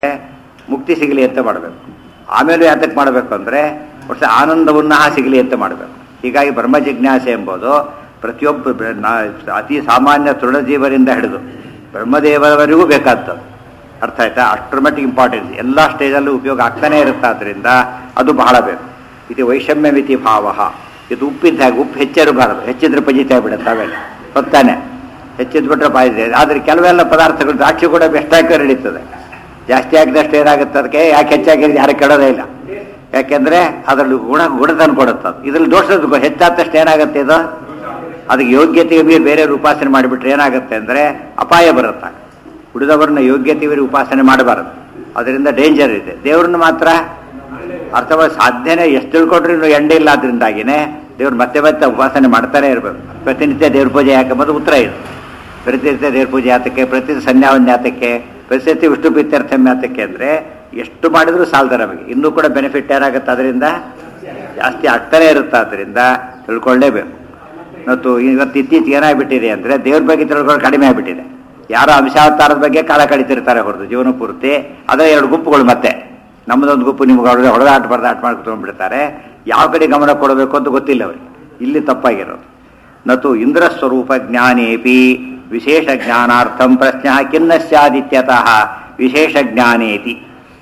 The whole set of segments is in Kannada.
ಮುಕ್ತಿ ಸಿಗಲಿ ಅಂತ ಮಾಡಬೇಕು ಆಮೇಲೆ ಯಾತಕ್ಕೆ ಮಾಡಬೇಕು ಅಂದರೆ ವರ್ಷ ಆನಂದವನ್ನ ಸಿಗಲಿ ಅಂತ ಮಾಡಬೇಕು ಹೀಗಾಗಿ ಬ್ರಹ್ಮ ಜಿಜ್ಞಾಸೆ ಎಂಬುದು ಪ್ರತಿಯೊಬ್ಬ ಬ್ರ- ನಾ- ಅತಿ ಸಾಮಾನ್ಯ ತೃಣಜೀವರಿಂದ ಹಿಡಿದು ಬ್ರಹ್ಮದೇವರವರೆಗೂ ಬೇಕಾಗ್ತದೆ ಅರ್ಥ ಆಯ್ತಾ ಅಷ್ಟರ ಮಟ್ಟಿಗೆ ಇಂಪಾರ್ಟೆನ್ಸ್ ಎಲ್ಲ ಸ್ಟೇಜಲ್ಲೂ ಉಪಯೋಗ ಆಗ್ತಾನೆ ಇರುತ್ತೆ ಆದ್ದರಿಂದ ಅದು ಬಹಳ ಬೇಕು ಇದು ವೈಷಮ್ಯ ಮಿತಿ ಭಾವ ಇದು ಉಪ್ಪಿದ್ದ ಹಾಗೆ ಉಪ್ಪು ಹೆಚ್ಚಿರಬಾರದು ಹೆಚ್ಚಿದ್ರೆ ಪಜಿತಾ ಬಿಡುತ್ತೆ ಆಮೇಲೆ ಗೊತ್ತಾನೆ ಹೆಚ್ಚಿದ್ ಬಿಟ್ರೆ ಬಾಯಿದೆ ಆದರೆ ಕೆಲವೆಲ್ಲ ಪದಾರ್ಥಗಳು ದ್ರಾಕ್ಷಿ ಕೂಡ ಬೆಸ್ಟಾಗಿ ನಡೀತದೆ ಜಾಸ್ತಿ ಆಗಿದಷ್ಟು ಏನಾಗುತ್ತೆ ಅದಕ್ಕೆ ಯಾಕೆ ಹೆಚ್ಚಾಗಿರೋದು ಯಾರು ಕೆಡೋದೇ ಇಲ್ಲ ಯಾಕೆಂದ್ರೆ ಅದರಲ್ಲಿ ಗುಣ ಗುಣತನ ಕೊಡುತ್ತೆ ಅದು ಇದ್ರಲ್ಲಿ ದೋಷದ ಹೆಚ್ಚಾದಷ್ಟು ಏನಾಗುತ್ತೆ ಇದು ಅದಕ್ಕೆ ಯೋಗ್ಯತೆಗೆ ಮೀರಿ ಬೇರೆ ಉಪಾಸನೆ ಮಾಡಿಬಿಟ್ರೆ ಏನಾಗುತ್ತೆ ಅಂದರೆ ಅಪಾಯ ಬರುತ್ತೆ ಉಳಿದವರನ್ನ ಯೋಗ್ಯತೆ ಮೀರಿ ಉಪಾಸನೆ ಮಾಡಬಾರದು ಅದರಿಂದ ಡೇಂಜರ್ ಇದೆ ದೇವ್ರನ್ನ ಮಾತ್ರ ಅರ್ಥವ ಸಾಧ್ಯನೇ ಎಷ್ಟು ತಿಳ್ಕೊಂಡ್ರು ಇನ್ನು ಎಂಡೆ ಇಲ್ಲ ಅದರಿಂದಾಗಿನೇ ದೇವ್ರು ಮತ್ತೆ ಮತ್ತೆ ಉಪಾಸನೆ ಮಾಡ್ತಾನೆ ಇರಬೇಕು ಪ್ರತಿನಿತ್ಯ ದೇವ್ರ ಪೂಜೆ ಯಾಕೆಂಬುದು ಉತ್ತರ ಇದು ಪ್ರತಿನಿತ್ಯ ದೇವ್ರ ಪೂಜೆ ಯಾತಕ್ಕೆ ಪ್ರತಿ ಸಂಧ್ಯಾವಂದ ಯಾತಕ್ಕೆ ಪ್ರತಿನಿತ್ಯ ವಿಷ್ಣು ಪ್ರೀತ್ಯರ್ಥಂ ಯಾತಕ್ಕೆ ಅಂದರೆ ಎಷ್ಟು ಮಾಡಿದರೂ ಸಾಲದ ನಮಗೆ ಇನ್ನೂ ಕೂಡ ಬೆನಿಫಿಟ್ ಏನಾಗುತ್ತೆ ಅದರಿಂದ ಜಾಸ್ತಿ ಆಗ್ತಾನೆ ಇರುತ್ತೆ ಅದರಿಂದ ತಿಳ್ಕೊಳ್ಳೇಬೇಕು ಮತ್ತು ಇವತ್ತು ಇತ್ತೀಚೆಗೆ ಏನಾಗ್ಬಿಟ್ಟಿದೆ ಅಂದರೆ ದೇವ್ರ ಬಗ್ಗೆ ತಿಳ್ಕೊಳ್ಳೋದು ಕಡಿಮೆ ಆಗಿಬಿಟ್ಟಿದೆ ಯಾರೋ ಅಂಶಾವತಾರದ ಬಗ್ಗೆ ಕಾಲ ಕಳೀತಿರ್ತಾರೆ ಹೊರತು ಜೀವನ ಪೂರ್ತಿ ಅದರ ಎರಡು ಗುಂಪುಗಳು ಮತ್ತೆ ನಮ್ಮದೊಂದು ಗುಂಪು ನಿಮ್ಗೆ ಹೊಡೆದ ಹೊಡೆದಾಟ ಬಡದಾಟ ಮಾಡ್ಕೊಂಡ್ಬಿಡ್ತಾರೆ ಯಾವ ಕಡೆ ಗಮನ ಕೊಡಬೇಕು ಅಂತ ಗೊತ್ತಿಲ್ಲ ಅವರಿಗೆ ಇಲ್ಲಿ ತಪ್ಪಾಗಿರೋದು ನತು ಇಂದ್ರ ಸ್ವರೂಪ ಜ್ಞಾನೇಪಿ ವಿಶೇಷ ಜ್ಞಾನಾರ್ಥಂ ಪ್ರಶ್ನ ಕಿನ್ನ ಸ್ಯಾದಿತ್ಯತಃ ವಿಶೇಷ ಜ್ಞಾನೇತಿ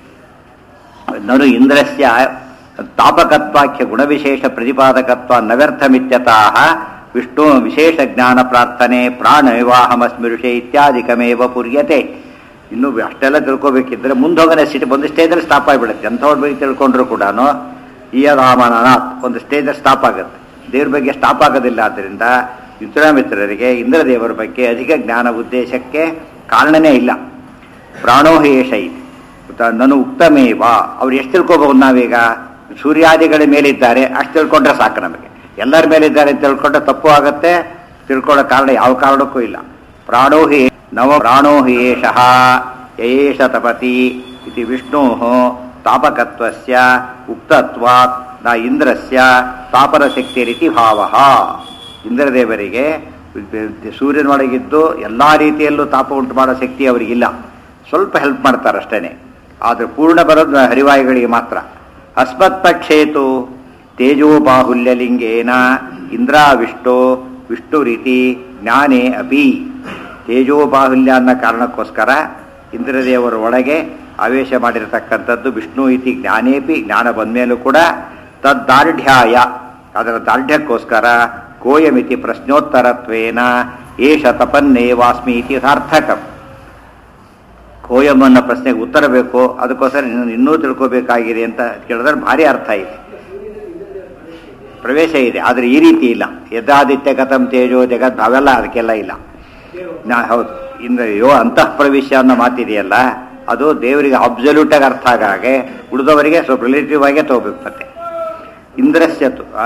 ನನು ಇಂದ್ರಸ್ಯ ತಾಪಕತ್ವಾಖ್ಯ ಗುಣವಿಶೇಷ ಪ್ರತಿಪಾದಕತ್ವ ನವ್ಯರ್ಥಮಿತ್ಯತಃ ವಿಷ್ಣು ವಿಶೇಷ ಜ್ಞಾನ ಪ್ರಾರ್ಥನೆ ಪ್ರಾಣ ವಿವಾಹಮಸ್ಮಿರುಷೆ ಇತ್ಯಾದಿಕಮೇವ ಪುರ್ಯತೆ ಇನ್ನು ಅಷ್ಟೆಲ್ಲ ತಿಳ್ಕೊಬೇಕಿದ್ರೆ ಮುಂದೋಗನೆ ಸಿಟಿ ಒಂದು ಸ್ಟೇಜಲ್ಲಿ ಸ್ಟಾಪ್ ಆಗಿಬಿಡುತ್ತೆ ಎಂಥವ್ರ ಬಗ್ಗೆ ತಿಳ್ಕೊಂಡ್ರು ಕೂಡ ಈ ರಾಮನಾಥ್ ಒಂದು ಸ್ಟೇಜಲ್ಲಿ ಸ್ಟಾಪ್ ಆಗುತ್ತೆ ದೇವ್ರ ಬಗ್ಗೆ ಸ್ಟಾಪ್ ಆಗೋದಿಲ್ಲ ಆದ್ದರಿಂದ ಮಿತ್ರರಿಗೆ ಇಂದ್ರದೇವರ ಬಗ್ಗೆ ಅಧಿಕ ಜ್ಞಾನ ಉದ್ದೇಶಕ್ಕೆ ಕಾರಣನೇ ಇಲ್ಲ ಪ್ರಾಣೋಹೇಷ ಇದೆ ಉತ್ತ- ನಾನು ಉಕ್ತಮೇವ ಅವ್ರು ಎಷ್ಟು ತಿಳ್ಕೊಬಹುದು ನಾವೀಗ ಸೂರ್ಯಾದಿಗಳ ಮೇಲಿದ್ದಾರೆ ಅಷ್ಟು ತಿಳ್ಕೊಂಡ್ರೆ ಸಾಕು ನಮಗೆ ಎಲ್ಲರ ಮೇಲಿದ್ದಾರೆ ಅಂತ ತಿಳ್ಕೊಂಡ್ರೆ ತಪ್ಪು ಆಗತ್ತೆ ತಿಳ್ಕೊಳ್ಳೋ ಕಾರಣ ಯಾವ ಕಾರಣಕ್ಕೂ ಇಲ್ಲ ಪ್ರಾಣೋಹಿ ನವ ಪ್ರಾಣೋಹೇಷಃ ಯಯೇಷ ತಪತಿ ಇತಿ ವಿಷ್ಣೋ ತಾಪಕತ್ವಸ್ಯ ಉಕ್ತತ್ವಾತ್ ನ ಇಂದ್ರಸ್ಯ ತಾಪನ ಶಕ್ತಿ ರೀತಿ ಭಾವ ಇಂದ್ರದೇವರಿಗೆ ಸೂರ್ಯನೊಳಗಿದ್ದು ಎಲ್ಲ ರೀತಿಯಲ್ಲೂ ತಾಪ ಉಂಟು ಮಾಡೋ ಶಕ್ತಿ ಅವರಿಗಿಲ್ಲ ಸ್ವಲ್ಪ ಹೆಲ್ಪ್ ಮಾಡ್ತಾರೆ ಅಷ್ಟೇನೆ ಆದರೆ ಪೂರ್ಣ ಬರೋದು ಹರಿವಾಯುಗಳಿಗೆ ಮಾತ್ರ ಅಸ್ಮತ್ ಪಕ್ಷೇತು ತೇಜೋ ಬಾಹುಲ್ಯಲಿಂಗೇನ ಇಂದ್ರಾವಿಷ್ಟೋ ವಿಷ್ಣು ರೀತಿ ಜ್ಞಾನೇ ಅಪಿ ತೇಜೋ ಬಾಹುಲ್ಯ ಅನ್ನೋ ಕಾರಣಕ್ಕೋಸ್ಕರ ಇಂದ್ರದೇವರ ಒಳಗೆ ಆವೇಶ ಮಾಡಿರತಕ್ಕಂಥದ್ದು ವಿಷ್ಣು ಇತಿ ಜ್ಞಾನೇಪಿ ಜ್ಞಾನ ಬಂದ್ಮೇಲೂ ಕೂಡ ತದ್ದಾರ್ಢ್ಯಾಯ ಅದರ ದಾರ್ಢ್ಯಕ್ಕೋಸ್ಕರ ಕೋಯಮಿತಿ ಪ್ರಶ್ನೋತ್ತರತ್ವೇನ ಏಷ ತಪನ್ನೇವಾಸ್ಮಿ ಇತಿ ಸಾರ್ಥಕಂ ಕೋಯಂ ಅನ್ನೋ ಪ್ರಶ್ನೆಗೆ ಉತ್ತರ ಬೇಕು ಅದಕ್ಕೋಸ್ಕರ ನೀನು ಇನ್ನೂ ತಿಳ್ಕೋಬೇಕಾಗಿದೆ ಅಂತ ಕೇಳಿದ್ರೆ ಭಾರಿ ಅರ್ಥ ಇದೆ ಪ್ರವೇಶ ಇದೆ ಆದರೆ ಈ ರೀತಿ ಇಲ್ಲ ಯದಾದಿತ್ಯ ಕಥಂ ತೇಜೋ ಜಗತ್ ಅವೆಲ್ಲ ಅದಕ್ಕೆಲ್ಲ ಇಲ್ಲ ನಾ ಹೌದು ಇನ್ನು ಯೋ ಅಂತಃ ಪ್ರವೇಶ ಅನ್ನೋ ಮಾತಿದೆಯಲ್ಲ ಅದು ದೇವರಿಗೆ ಅಬ್ಸಲ್ಯೂಟ್ ಆಗಿ ಅರ್ಥ ಆಗ ಹಾಗೆ ಉಳಿದವರಿಗೆ ಸ್ವಲ್ಪ ರಿಲೇಟಿವ್ ಆಗೇ ತಗೋಬೇಕು ಮತ್ತೆ ಇಂದ್ರಸ್ಯತು ಆ?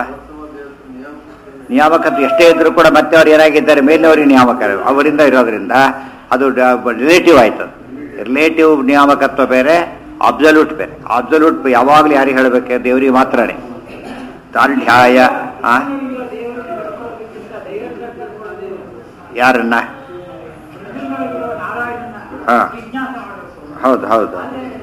ನಿಯಾಮಕತ್ವ ಎಷ್ಟೇ ಇದ್ರೂ ಕೂಡ ಮತ್ತೆ ಅವ್ರು ಏನಾಗಿದ್ದಾರೆ ಮೇಲಿನವರಿಗೆ ನಿಯಾಮಕ ಅವರಿಂದ ಇರೋದ್ರಿಂದ ಅದು ರಿಲೇಟಿವ್ ಆಯ್ತದ ರಿಲೇಟಿವ್ ನಿಯಾಮಕತ್ವ ಬೇರೆ ಅಬ್ಸಲ್ಯೂಟ್ ಬೇರೆ ಅಬ್ಸಲ್ಯೂಟ್ ಯಾವಾಗಲೂ ಯಾರಿಗೆ ಹೇಳಬೇಕು ದೇವರಿಗೆ ಮಾತ್ರನೇ ದಾರ್ಢ್ಯಾಯ ಆ? ಯಾರನ್ನ ಹಾ ಹೌದು ಹೌದು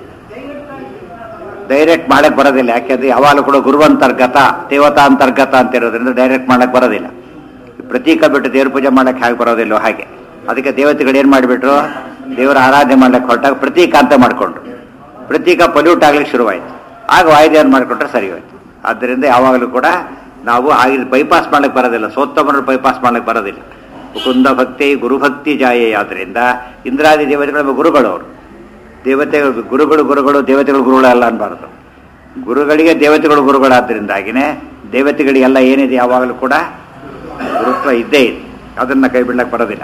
ಡೈರೆಕ್ಟ್ ಮಾಡಕ್ ಬರೋದಿಲ್ಲ ಯಾಕೆಂದ್ರೆ ಯಾವಾಗಲೂ ಕೂಡ ಗುರುವಂತರ್ಗತ ದೇವತಾ ಅಂತರ್ಗತ ಅಂತ ಇರೋದ್ರಿಂದ ಡೈರೆಕ್ಟ್ ಮಾಡಕ್ ಬರೋದಿಲ್ಲ ಪ್ರತೀಕ ಬಿಟ್ಟು ದೇವ್ರ ಪೂಜೆ ಮಾಡಕ್ ಹೇಗೆ ಬರೋದಿಲ್ಲ ಹಾಗೆ ಅದಕ್ಕೆ ದೇವತೆಗಳು ಏನ್ ಮಾಡಿಬಿಟ್ರು ದೇವರ ಆರಾಧನೆ ಮಾಡ್ಲಿಕ್ಕೆ ಹೊರಟಾಗ ಪ್ರತೀಕ ಅಂತ ಮಾಡ್ಕೊಂಡ್ರು ಪ್ರತೀಕ ಪೊಲ್ಯೂಟ್ ಆಗ್ಲಿಕ್ಕೆ ಶುರುವಾಯ್ತು ಆಗ ವಾಯುದೇವನ್ ಮಾಡ್ಕೊಂಡ್ರೆ ಸರಿ ಹೋಯ್ತು ಆದ್ದರಿಂದ ಯಾವಾಗಲೂ ಕೂಡ ನಾವು ಹಾಗೆ ಬೈಪಾಸ್ ಮಾಡ್ಲಿಕ್ಕೆ ಬರೋದಿಲ್ಲ ಸೋತ್ತಮರನ್ನು ಬೈಪಾಸ್ ಮಾಡ್ಲಿಕ್ಕೆ ಬರೋದಿಲ್ಲ ಮುಕುಂದ ಭಕ್ತಿ ಗುರುಭಕ್ತಿ ಜಾಯೆ ಆದ್ರಿಂದ ಇಂದ್ರಾದಿ ದೇವತೆಗಳ ಗುರುಗಳು ಅವರು ದೇವತೆಗಳು ಗುರುಗಳು ಗುರುಗಳು ದೇವತೆಗಳು ಗುರುಗಳು ಅಲ್ಲ ಅನ್ಬಾರ್ದು ಗುರುಗಳಿಗೆ ದೇವತೆಗಳು ಗುರುಗಳಾದ್ದರಿಂದಾಗಿನೇ ದೇವತೆಗಳಿಗೆಲ್ಲ ಏನಿದೆ ಯಾವಾಗಲೂ ಕೂಡ ಗುರುತ್ವ ಇದ್ದೇ ಇದೆ ಅದನ್ನ ಕೈ ಬಿಡ್ಲಕ್ಕೆ ಬರೋದಿಲ್ಲ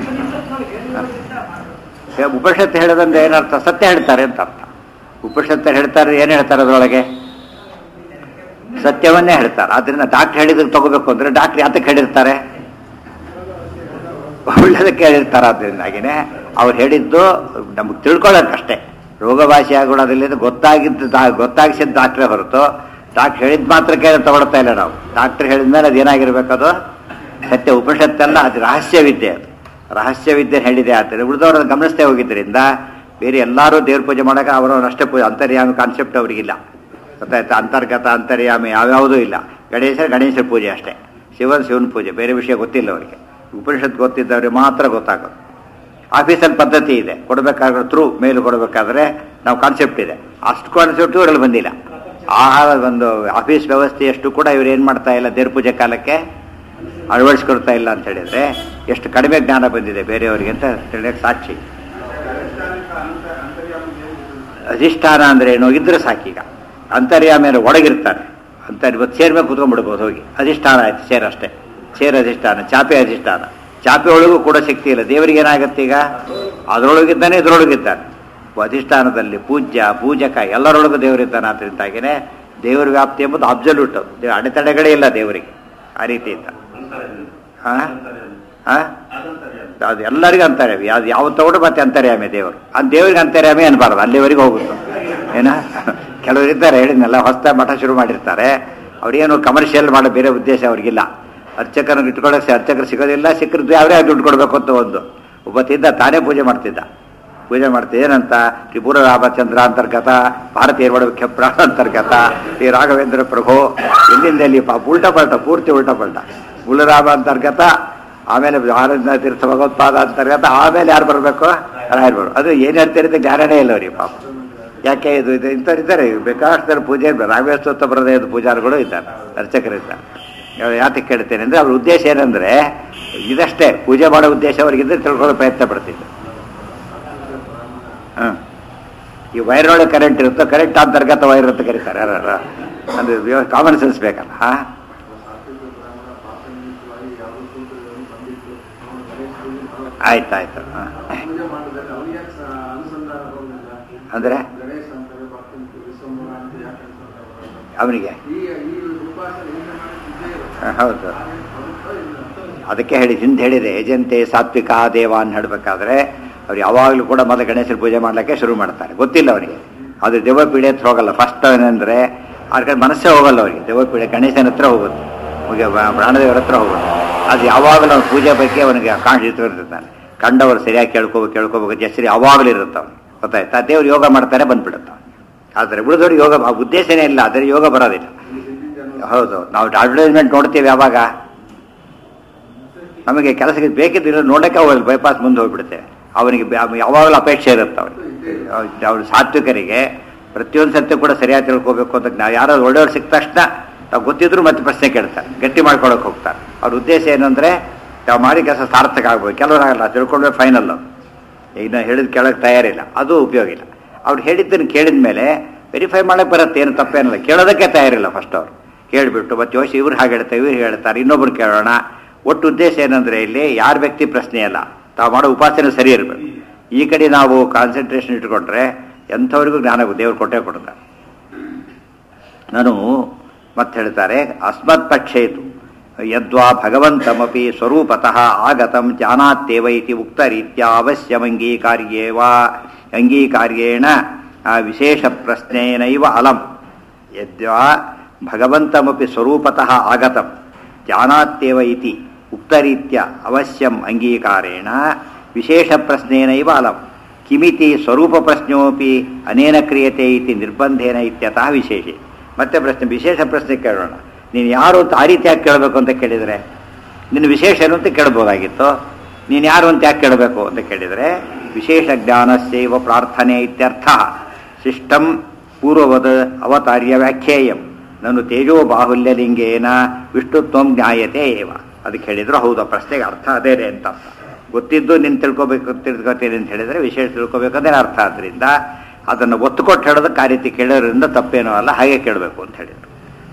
ಹ. ಉಪನಿಷತ್ತು ಹೇಳೋದಂದ್ರೆ ಏನರ್ಥ ಸತ್ಯ ಹೇಳ್ತಾರೆ ಅಂತ ಅರ್ಥ ಉಪನಿಷತ್ತು ಹೇಳ್ತಾರೆ ಏನು ಹೇಳ್ತಾರೆ ಅದರೊಳಗೆ ಸತ್ಯವನ್ನೇ ಹೇಳ್ತಾರೆ ಆದ್ರಿಂದ ಡಾಕ್ಟರ್ ಹೇಳಿದ್ರೆ ತಗೋಬೇಕು ಅಂದ್ರೆ ಡಾಕ್ಟರ್ ಯಾತಕ್ಕೆ ಹೇಳಿರ್ತಾರೆ ಒಳ್ಳೆದಕ್ಕೆ ಹೇಳಿರ್ತಾರೆ ಆದ್ರಿಂದಾಗಿನೇ ಅವ್ರು ಹೇಳಿದ್ದು ನಮ್ಗೆ ತಿಳ್ಕೊಳ್ಳೋಕ್ಕಷ್ಟೇ ರೋಗವಾಸಿ ಆಗೋದಿಲ್ಲ ಗೊತ್ತಾಗಿದ್ದು ದಾ- ಗೊತ್ತಾಗಿಸಿದ ಡಾಕ್ಟ್ರೇ ಹೊರತು ಡಾಕ್ಟರ್ ಹೇಳಿದ ಮಾತ್ರ ಕೇಳಿ ತಗೊಳ್ತಾ ಇಲ್ಲ ನಾವು ಡಾಕ್ಟರ್ ಹೇಳಿದ ಮೇಲೆ ಅದು ಏನಾಗಿರ್ಬೇಕದು ಸತ್ಯ ಉಪನಿಷತ್ತೆಲ್ಲ ಅದು ರಹಸ್ಯ ವಿದ್ಯೆ ಅದು ರಹಸ್ಯ ವಿದ್ಯೆ ಹೇಳಿದೆ ಆದರೆ ಉಳಿದವರು ಗಮನಿಸ್ತೇ ಹೋಗಿದ್ದರಿಂದ ಬೇರೆ ಎಲ್ಲರೂ ದೇವ್ರ ಪೂಜೆ ಮಾಡೋಕೆ ಅವರವ್ರ ಅಷ್ಟೇ ಪೂಜೆ ಅಂತರ್ಯಾಮಿ ಕಾನ್ಸೆಪ್ಟ್ ಅವರಿಗಿಲ್ಲ ಗೊತ್ತಾಯ್ತಾ ಅಂತರ್ಗತ ಅಂತರ್ಯಾಮಿ ಯಾವ್ಯಾವುದೂ ಇಲ್ಲ ಗಣೇಶ ಗಣೇಶ ಪೂಜೆ ಅಷ್ಟೇ ಶಿವನ ಶಿವನ ಪೂಜೆ ಬೇರೆ ವಿಷಯ ಗೊತ್ತಿಲ್ಲ ಅವರಿಗೆ ಉಪನಿಷತ್ ಗೊತ್ತಿದ್ದವ್ರಿಗೆ ಮಾತ್ರ ಗೊತ್ತಾಗೋದು ಆಫೀಸಲ್ಲಿ ಪದ್ಧತಿ ಇದೆ ಕೊಡಬೇಕಾದ್ರೆ ಥ್ರೂ ಮೇಲ್ ಕೊಡಬೇಕಾದ್ರೆ ನಾವು ಕಾನ್ಸೆಪ್ಟ್ ಇದೆ ಅಷ್ಟು ಕಾನ್ಸೆಪ್ಟ್ ಇವರಲ್ಲಿ ಬಂದಿಲ್ಲ ಆಹಾರ ಒಂದು ಆಫೀಸ್ ವ್ಯವಸ್ಥೆಯಷ್ಟು ಕೂಡ ಇವ್ರು ಏನು ಮಾಡ್ತಾ ಇಲ್ಲ ದೇವ್ರ ಪೂಜೆ ಕಾಲಕ್ಕೆ ಅಳವಡಿಸ್ಕೊಳ್ತಾ ಇಲ್ಲ ಅಂತ ಹೇಳಿದ್ರೆ ಎಷ್ಟು ಕಡಿಮೆ ಜ್ಞಾನ ಬಂದಿದೆ ಬೇರೆಯವರಿಗೆ ಅಂತ ತಿಳಿಯಕ್ಕೆ ಸಾಕ್ಷಿ ಅಧಿಷ್ಠಾನ ಅಂದ್ರೆ ಏನು ಇದ್ರೆ ಸಾಕೀಗ ಅಂತರ್ಯಾಮಿ ಅಂದ್ರೆ ಒಳಗಿರ್ತಾರೆ ಅಂತರ್ ಇವತ್ತು ಸೇರ್ ಮೇಲೆ ಕುತ್ಕೊಂಡ್ಬಿಡ್ಬೋದು ಹೋಗಿ ಅಧಿಷ್ಠಾನ ಆಯ್ತು ಸೇರ್ ಅಷ್ಟೇ ಸೇರ್ ಅಧಿಷ್ಠಾನ ಚಾಪೆ ಅಧಿಷ್ಠಾನ ಚಾಪೆ ಒಳಗೂ ಕೂಡ ಶಕ್ತಿ ಇಲ್ಲ ದೇವರಿಗೆ ಏನಾಗುತ್ತೆ ಈಗ ಅದರೊಳಗಿದ್ದಾನೆ ಇದ್ರೊಳಗಿದ್ದಾನೆ ಅಧಿಷ್ಠಾನದಲ್ಲಿ ಪೂಜ್ಯ ಪೂಜಕ ಎಲ್ಲರೊಳಗೂ ದೇವರಿದ್ದಾನೆ ಅದರಿಂದಾಗಿನೇ ದೇವರ ವ್ಯಾಪ್ತಿ ಎಂಬುದು ಅಬ್ಸಲ್ಯೂಟ್ ದೇವ ಅಡೆತಡೆಗಳೇ ಇಲ್ಲ ದೇವರಿಗೆ ಆ ರೀತಿ ಇದ್ದ ಹಾ ಹಾ ಅದು ಎಲ್ಲರಿಗೂ ಅಂತಾರೆ ಯಾವ್ದು ಯಾವ ತಗೊಂಡು ಮತ್ತೆ ಅಂತರ್ಯಾಮಿ ದೇವರು ಆ ದೇವರಿಗೆ ಅಂತರ್ಯಾಮಿ ಅನ್ಬಾರ್ದು ಅಲ್ಲಿವರೆಗೆ ಹೋಗುತ್ತೆ ಏನ ಕೆಲವರು ಇದ್ದಾರೆ ಹೇಳಿದ್ನಲ್ಲ ಹೊಸ ಮಠ ಶುರು ಮಾಡಿರ್ತಾರೆ ಅವ್ರೇನು ಕಮರ್ಷಿಯಲ್ ಮಾಡೋ ಬೇರೆ ಉದ್ದೇಶ ಅವ್ರಿಗಿಲ್ಲ ಅರ್ಚಕನ ಇಟ್ಕೊಳ್ಳೋಕೆ ಅರ್ಚಕರು ಸಿಗೋದಿಲ್ಲ ಸಿಕ್ಕರು ಅವರೇ ದುಡ್ಡು ಕೊಡಬೇಕು ಅಂತ ಒಂದು ಒಬ್ಬ ತಿದ್ದ ತಾನೇ ಪೂಜೆ ಮಾಡ್ತಿದ್ದ ಪೂಜೆ ಮಾಡ್ತಿದ್ದ ಏನಂತ ತ್ರಿಪುರ ರಾಮಚಂದ್ರ ಅಂತರ್ಗತ ಭಾರತೀಯ ಒಡವೆ ಪ್ರಾಣ ಅಂತರ್ಗತ ಶ್ರೀ ರಾಘವೇಂದ್ರ ಪ್ರಭು ಎಲ್ಲಿಂದ ಎಲ್ಲಿ ಪಾಪ ಉಲ್ಟಾ ಪಲ್ಟ ಪೂರ್ತಿ ಉಲ್ಟಾ ಪಲ್ಟ ಮುಳ್ಳರಾಮ ಅಂತರ್ಗತ ಆಮೇಲೆ ಆನಂದ ತೀರ್ಥ ಭಗವತ್ಪಾದ ಅಂತರ್ಗತ ಆಮೇಲೆ ಯಾರು ಬರಬೇಕು ರಾಯರು ಬರು ಅದು ಏನು ಹೇಳ್ತಿರುತ್ತೆ ಜ್ಞಾನನೇ ಇಲ್ಲ ಅವ್ರಿಗೆ ಪಾಪ ಯಾಕೆ ಇದು ಇದು ಇಂಥವ್ರು ಇದ್ದಾರೆ ಬೇಕಾದಷ್ಟು ಪೂಜೆ ರಾಘವೇಶ್ವರ ಬರದೇ ಪೂಜಾರಿಗಳು ಇದ್ದಾರೆ ಅರ್ಚಕರಿದ್ದಾರೆ ಇವಾಗ ಯಾತಕ್ಕೆ ಕೇಳ್ತೇನೆ ಅಂದರೆ ಅವ್ರ ಉದ್ದೇಶ ಏನಂದರೆ ಇದಷ್ಟೇ ಪೂಜೆ ಮಾಡೋ ಉದ್ದೇಶ ಅವರಿಗಿದ್ರೆ ತಿಳ್ಕೊಳ್ಳೋ ಪ್ರಯತ್ನ ಪಡ್ತಿದ್ರು ಹಾಂ ಈ ವೈರೊಳಗೆ ಕರೆಂಟ್ ಇರುತ್ತೋ ಕರೆಂಟ್ ಅಂತರ್ಗತ ವೈರ್ ಅಂತ ಕರೀತಾರೆ ಯಾರು ಅಂದರೆ ಕಾಮನ್ ಸೆನ್ಸ್ ಬೇಕಲ್ಲ ಹಾಂ ಆಯ್ತು ಆಯ್ತು ಹಾಂ ಪೂಜೆ ಮಾಡಿದಾಗ ಅವ್ರಿಗೆ ಯಾಕೆ ಸ- ಅನುಸಂಧಾನ ಬರೋದಿಲ್ಲ ಅಂದರೆ ಗಣೇಶ ಅಂತಾರೆ ಭಕ್ತಂತು ವಿಶ್ವಂಬರ ಅಂತ ಯಾಕೆ ಅನುಸಂಧಾನ ಬರೋಲ್ಲ? ಅವನಿಗೆ ಈ ಈ ಉಪಾಸನೆ ಹಿಂದೆ ಮಾಡಿದ್ದೇ ಇರುತ್ತೆ. ಹಾಂ, ಹೌದು ಹಾಗೆ ಬರುತ್ತಾ ಇಲ್ಲ? ಅದಕ್ಕೆ ಹೇಳಿ ಹಿಂದೆ ಹೇಳಿದೆ ಯಜಂತೆ ಸಾತ್ವಿಕ ದೇವ ಅಂತ ಹೇಳಬೇಕಾದ್ರೆ ಅವ್ರು ಯಾವಾಗಲೂ ಕೂಡ ಮೊದಲು ಗಣೇಶನ ಪೂಜೆ ಮಾಡ್ಲಿಕ್ಕೆ ಶುರು ಮಾಡ್ತಾರೆ ಗೊತ್ತಿಲ್ಲ ಅವರಿಗೆ ಅದು ದೇವಪೀಡೆ ಹತ್ರ ಹೋಗಲ್ಲ ಫಸ್ಟ್ ಏನಂದ್ರೆ ಆ ಕಡೆ ಮನಸ್ಸೇ ಹೋಗಲ್ಲ ಅವರಿಗೆ ದೇವಪೀಡೆ ಗಣೇಶನ ಹತ್ರ ಹೋಗುತ್ತೆ ಮುಗಿಯ ಪ್ರಾಣದೇವರ ಹತ್ರ ಹೋಗುತ್ತೆ ಅದು ಯಾವಾಗಲೂ ಅವನ ಪೂಜೆ ಬಗ್ಗೆ ಅವನಿಗೆ ಕಾಣಿಸ್ತು ಇರ್ತಾನೆ ಕಂಡವರು ಸರಿಯಾಗಿ ಕೇಳ್ಕೋಬೇಕು ಕೇಳ್ಕೋಬೇಕು ಹೆಸರು ಯಾವಾಗಲೂ ಇರುತ್ತೆ ಅವನು ಗೊತ್ತಾಯ್ತಾ ದೇವ್ರು ಯೋಗ ಮಾಡ್ತಾರೆ ಬಂದ್ಬಿಡುತ್ತೆ ಆದರೆ ಉಳಿದವ್ರಿಗೆ ಯೋಗ ಆ ಉದ್ದೇಶನೇ ಇಲ್ಲ ಆದರೆ ಯೋಗ ಬರೋದಿಲ್ಲ ಹೌದು ನಾವು ಅಡ್ವರ್ಟೈಸ್ಮೆಂಟ್ ನೋಡ್ತೀವಿ ಯಾವಾಗ ನಮಗೆ ಕೆಲಸಕ್ಕೆ ಬೇಕಿದ್ದಿಲ್ಲ ನೋಡಕ್ಕೆ ಅವ್ರು ಬೈಪಾಸ್ ಮುಂದೆ ಹೋಗ್ಬಿಡುತ್ತೆ ಅವನಿಗೆ ಬ್ಯಾ- ಯಾವಾಗಲೂ ಅಪೇಕ್ಷೆ ಇರುತ್ತೆ ಅವನಿಗೆ ಅವ್ರು ಸಾತ್ವಿಕರಿಗೆ ಪ್ರತಿಯೊಂದು ಸತ್ಯ ಕೂಡ ಸರಿಯಾಗಿ ತಿಳ್ಕೊಬೇಕು ಅಂತ ನಾವು ಯಾರೋ ಒಳ್ಳೆಯವ್ರು ಸಿಕ್ಕ ತಕ್ಷಣ ತಾವು ಗೊತ್ತಿದ್ರು ಮತ್ತೆ ಪ್ರಶ್ನೆ ಕೇಳ್ತಾರೆ ಗಟ್ಟಿ ಮಾಡ್ಕೊಳಕ್ಕೆ ಹೋಗ್ತಾರೆ ಅವ್ರ ಉದ್ದೇಶ ಏನು ಅಂದರೆ ತಾವು ಮಾಡಿ ಕೆಲಸ ಸಾರ್ಥಕ ಆಗ್ಬೇಕು ಕೆಲವರು ಆಗಲ್ಲ ತಿಳ್ಕೊಂಡ್ರೆ ಫೈನಲ್ ಈಗ ನಾನು ಹೇಳಿದ ಕೇಳೋಕೆ ತಯಾರಿಲ್ಲ ಅದು ಉಪಯೋಗ ಇಲ್ಲ ಅವ್ರು ಹೇಳಿದ್ದನ್ನು ಕೇಳಿದ ಮೇಲೆ ವೆರಿಫೈ ಮಾಡಕ್ಕೆ ಬರುತ್ತೆ ಏನು ತಪ್ಪೇನಿಲ್ಲ ಕೇಳೋದಕ್ಕೆ ತಯಾರಿಲ್ಲ ಫಸ್ಟ್ ಅವರು ಕೇಳಿಬಿಟ್ಟು ಮತ್ತೆ ಯೋಚನೆ ಇವ್ರು ಹಾಗೆ ಹೇಳ್ತಾರೆ ಇವ್ರು ಹೇಳ್ತಾರೆ ಇನ್ನೊಬ್ರು ಕೇಳೋಣ ಒಟ್ಟು ಉದ್ದೇಶ ಏನಂದ್ರೆ ಇಲ್ಲಿ ಯಾರ ವ್ಯಕ್ತಿ ಪ್ರಶ್ನೆ ಅಲ್ಲ ತಾವು ಮಾಡೋ ಉಪಾಸನೆ ಸರಿ ಇರಬೇಕು ಈ ಕಡೆ ನಾವು ಕಾನ್ಸಂಟ್ರೇಷನ್ ಇಟ್ಕೊಂಡ್ರೆ ಎಂಥವ್ರಿಗೂ ಜ್ಞಾನ ದೇವ್ರು ಕೊಟ್ಟೇ ಕೊಡ್ತಾರೆ ನಾನು ಮತ್ತೆ ಹೇಳ್ತಾರೆ ಅಸ್ಮತ್ ಪಕ್ಷೇತು ಯದ್ವಾ ಭಗವಂತಮಪಿ ಸ್ವರೂಪತಃ ಆಗತಂ ಜಾನಾತ್ಯೇವ ಇತಿ ಉಕ್ತ ರೀತ್ಯ ಅವಶ್ಯಮಂಗೀಕಾರ್ಯೇವ ಅಂಗೀಕಾರ್ಯೇಣ ಆ ವಿಶೇಷ ಪ್ರಶ್ನೇನೈವ ಅಲಂ ಯದ್ವಾ ಭಗವಂತಮಪಿ ಸ್ವರೂಪತಃ ಆಗತಂ ಜಾನಾತ್ಯೇವ ಇತಿ ಉಕ್ತರೀತ್ಯ ಅವಶ್ಯಂ ಅಂಗೀಕಾರೇಣ ವಿಶೇಷ ಪ್ರಶ್ನೇನೈವ ಅಲಂ ಕಿಮಿತಿ ಸ್ವರೂಪ ಪ್ರಶ್ನೋಪಿ ಅನೇನ ಕ್ರಿಯತೆ ಇತಿ ನಿರ್ಬಂಧೇನ ಇತ್ಯತಃ ವಿಶೇಷೆ ಮತ್ತೆ ಪ್ರಶ್ನೆ ವಿಶೇಷ ಪ್ರಶ್ನೆ ಕೇಳೋಣ ನೀನು ಯಾರು ಅಂತ ಆ ರೀತಿ ಯಾಕೆ ಕೇಳಬೇಕು ಅಂತ ಕೇಳಿದರೆ ನಿನ್ನ ವಿಶೇಷ ಏನು ಅಂತ ಕೇಳ್ಬೋದಾಗಿತ್ತು ನೀನು ಯಾರು ಅಂತ ಯಾಕೆ ಕೇಳಬೇಕು ಅಂತ ಕೇಳಿದರೆ ವಿಶೇಷ ಜ್ಞಾನಸ್ಯೈವ ಪ್ರಾರ್ಥನೆ ಇತ್ಯರ್ಥ ಶಿಷ್ಟಂ ಪೂರ್ವವದ ಅವತಾರ್ಯ ವ್ಯಾಖ್ಯೇಯಂ ನಾನು ತೇಜೋ ಬಾಹುಲ್ಯಲಿಂಗೇನ ವಿಷ್ಣುತ್ವಂ ಜ್ಞಾಯತೆ ಏವ ಅದಕ್ಕೆ ಹೇಳಿದ್ರು ಹೌದು ಆ ಪ್ರಶ್ನೆಗೆ ಅರ್ಥ ಅದೇನೆ ಅಂತ ಅರ್ಥ ಗೊತ್ತಿದ್ದು ನೀನು ತಿಳ್ಕೊಬೇಕು ತಿಳ್ಕೊತೀನಿ ಅಂತ ಹೇಳಿದರೆ ವಿಶೇಷ ತಿಳ್ಕೊಬೇಕಂದ್ರೆ ಅರ್ಥ ಆದ್ದರಿಂದ ಅದನ್ನು ಒತ್ತು ಕೊಟ್ಟು ಹೇಳೋದಕ್ಕೆ ಆ ರೀತಿ ಕೇಳೋದ್ರಿಂದ ತಪ್ಪೇನೂ ಅಲ್ಲ ಹಾಗೆ ಕೇಳಬೇಕು ಅಂತ ಹೇಳಿದರು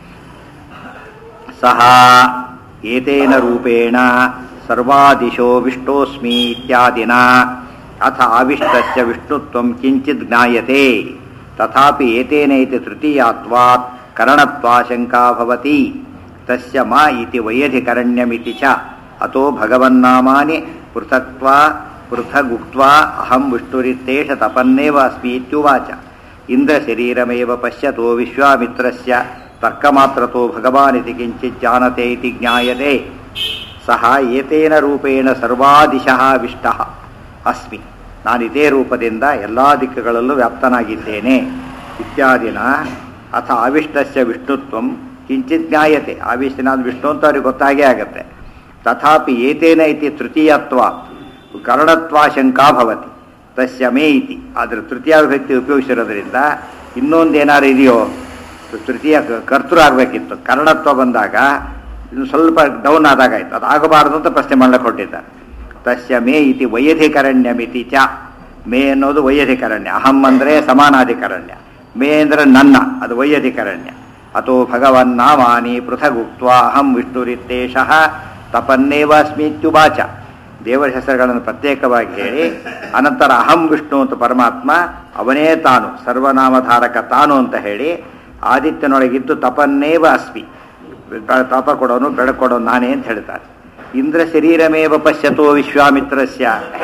ಸಹ ಏತೇನ ರೂಪೇಣ ಸರ್ವಾದಿಶೋ ವಿಷ್ಣೋಸ್ಮಿ ಇತ್ಯಾದಿನ ಅಥ ಆವಿಷ್ಟಸ್ಯ ವಿಷ್ಣುತ್ವಂ ಕಿಂಚಿತ್ ಜ್ಞಾಯತೆ ತಥಾಪಿ ಏತೇನ ಇತಿ ತೃತೀಯಾತ್ವಾತ್ ಕರಣತ್ವಾಶಂಕಾ ಭವತಿ ತಸ್ಯ ಮಾ ಇತಿ ವೈಯಧಿಕರಣ್ಯಮಿತಿ ಚ ಅತೋ ಭಗವನ್ನಾಮಾನಿ ಪೃಥಕ್ತ್ವಾ ಪೃಥಗುಕ್ತ್ವಾ ಅಹಂ ವಿಷ್ಣುರಿತ್ತೇಷ ತಪನ್ನೇವ ಅಸ್ಮಿ ಇತ್ಯುವಾಚ ಇಂದ್ರ ಶರೀರಮೇವ ಪಶ್ಯತೋ ವಿಶ್ವಾಮಿತ್ರಸ್ಯ ತರ್ಕಮಾತ್ರತೋ ಭಗವಾನಿತಿ ಕಿಂಚಿತ್ ಜಾನತೆ ಇತಿ ಜ್ಞಾಯತೆ ಸಹ ಏತೇನ ರೂಪೇಣ ಸರ್ವಾದಿಶಃ ವಿಷ್ಟಃ ಅಸ್ಮಿ ನಾನು ಇದೇ ರೂಪದಿಂದ ಎಲ್ಲ ದಿಕ್ಕುಗಳಲ್ಲೂ ವ್ಯಾಪ್ತನಾಗಿದ್ದೇನೆ ಇತ್ಯಾದಿನ ಅಥ ಆವಿಷ್ಟಸ್ಯ ವಿಷ್ಣುತ್ವಂ ಕಿಂಚಿತ್ ಜ್ಞಾಯತೆ ಆವಿಷ್ಟನಾದ ವಿಷ್ಣು ಅಂತ ಅವ್ರಿಗೆ ಗೊತ್ತಾಗೇ ಆಗತ್ತೆ ತಥಾಪಿ ಏತೇನ ಇತಿ ತೃತೀಯತ್ವ ಕರಣತ್ವಾಶಂಕಾ ಭವತಿ ತಸ್ಯ ಮೇ ಇತಿ ಆದರೆ ತೃತೀಯ ವ್ಯಕ್ತಿ ಉಪಯೋಗಿಸಿರೋದ್ರಿಂದ ಇನ್ನೊಂದೇನಾದ್ರು ಇದೆಯೋ ತೃತೀಯ ಕ- ಕರ್ತೃ ಆಗಬೇಕಿತ್ತು ಕನ್ನಡತ್ವ ಬಂದಾಗ ಇನ್ನು ಸ್ವಲ್ಪ ಡೌನ್ ಆದಾಗ ಆಯ್ತು ಅದು ಆಗಬಾರದು ಅಂತ ಪ್ರಶ್ನೆ ಮಾಡ್ಲಿಕ್ಕೆ ಹೊಟ್ಟಿದ್ದಾರೆ ತಸ್ಯ ಮೇ ಇತಿ ವೈಯಧಿಕರಣ್ಯ ಮಿತಿ ಚ ಮೇ ಅನ್ನೋದು ವೈಯಧಿಕರಣ್ಯ ಅಹಂ ಅಂದರೆ ಸಮಾನಾಧಿಕರಣ್ಯ ಮೇ ಅಂದರೆ ನನ್ನ ಅದು ವೈಯಧಿಕರಣ್ಯ ಅಥೋ ಭಗವನ್ ನಾಮಾನಿ ಪೃಥಗುಕ್ತ ಅಹಂ ವಿಷ್ಣುರಿತ್ತೇಶಃ ತಪನ್ನೇವ ಅಸ್ಮಿತ್ಯುವಾಚ ದೇವರ ಹೆಸರುಗಳನ್ನು ಪ್ರತ್ಯೇಕವಾಗಿ ಹೇಳಿ ಅನಂತರ ಅಹಂ ವಿಷ್ಣು ಅಂತ ಪರಮಾತ್ಮ ಅವನೇ ತಾನು ಸರ್ವನಾಮಧಾರಕ ತಾನು ಅಂತ ಹೇಳಿ ಆದಿತ್ಯನೊಳಗಿದ್ದು ತಪನ್ನೇವ ಅಸ್ಮಿ ಬೆ- ತಪ ಕೊಡೋನು ಬೆಳಕೊಡೋನು ನಾನೇ ಅಂತ ಹೇಳ್ತಾರೆ ಇಂದ್ರ ಶರೀರಮೇವ ಪಶ್ಯತೋ ವಿಶ್ವಾಮಿತ್ರಸ್ಯ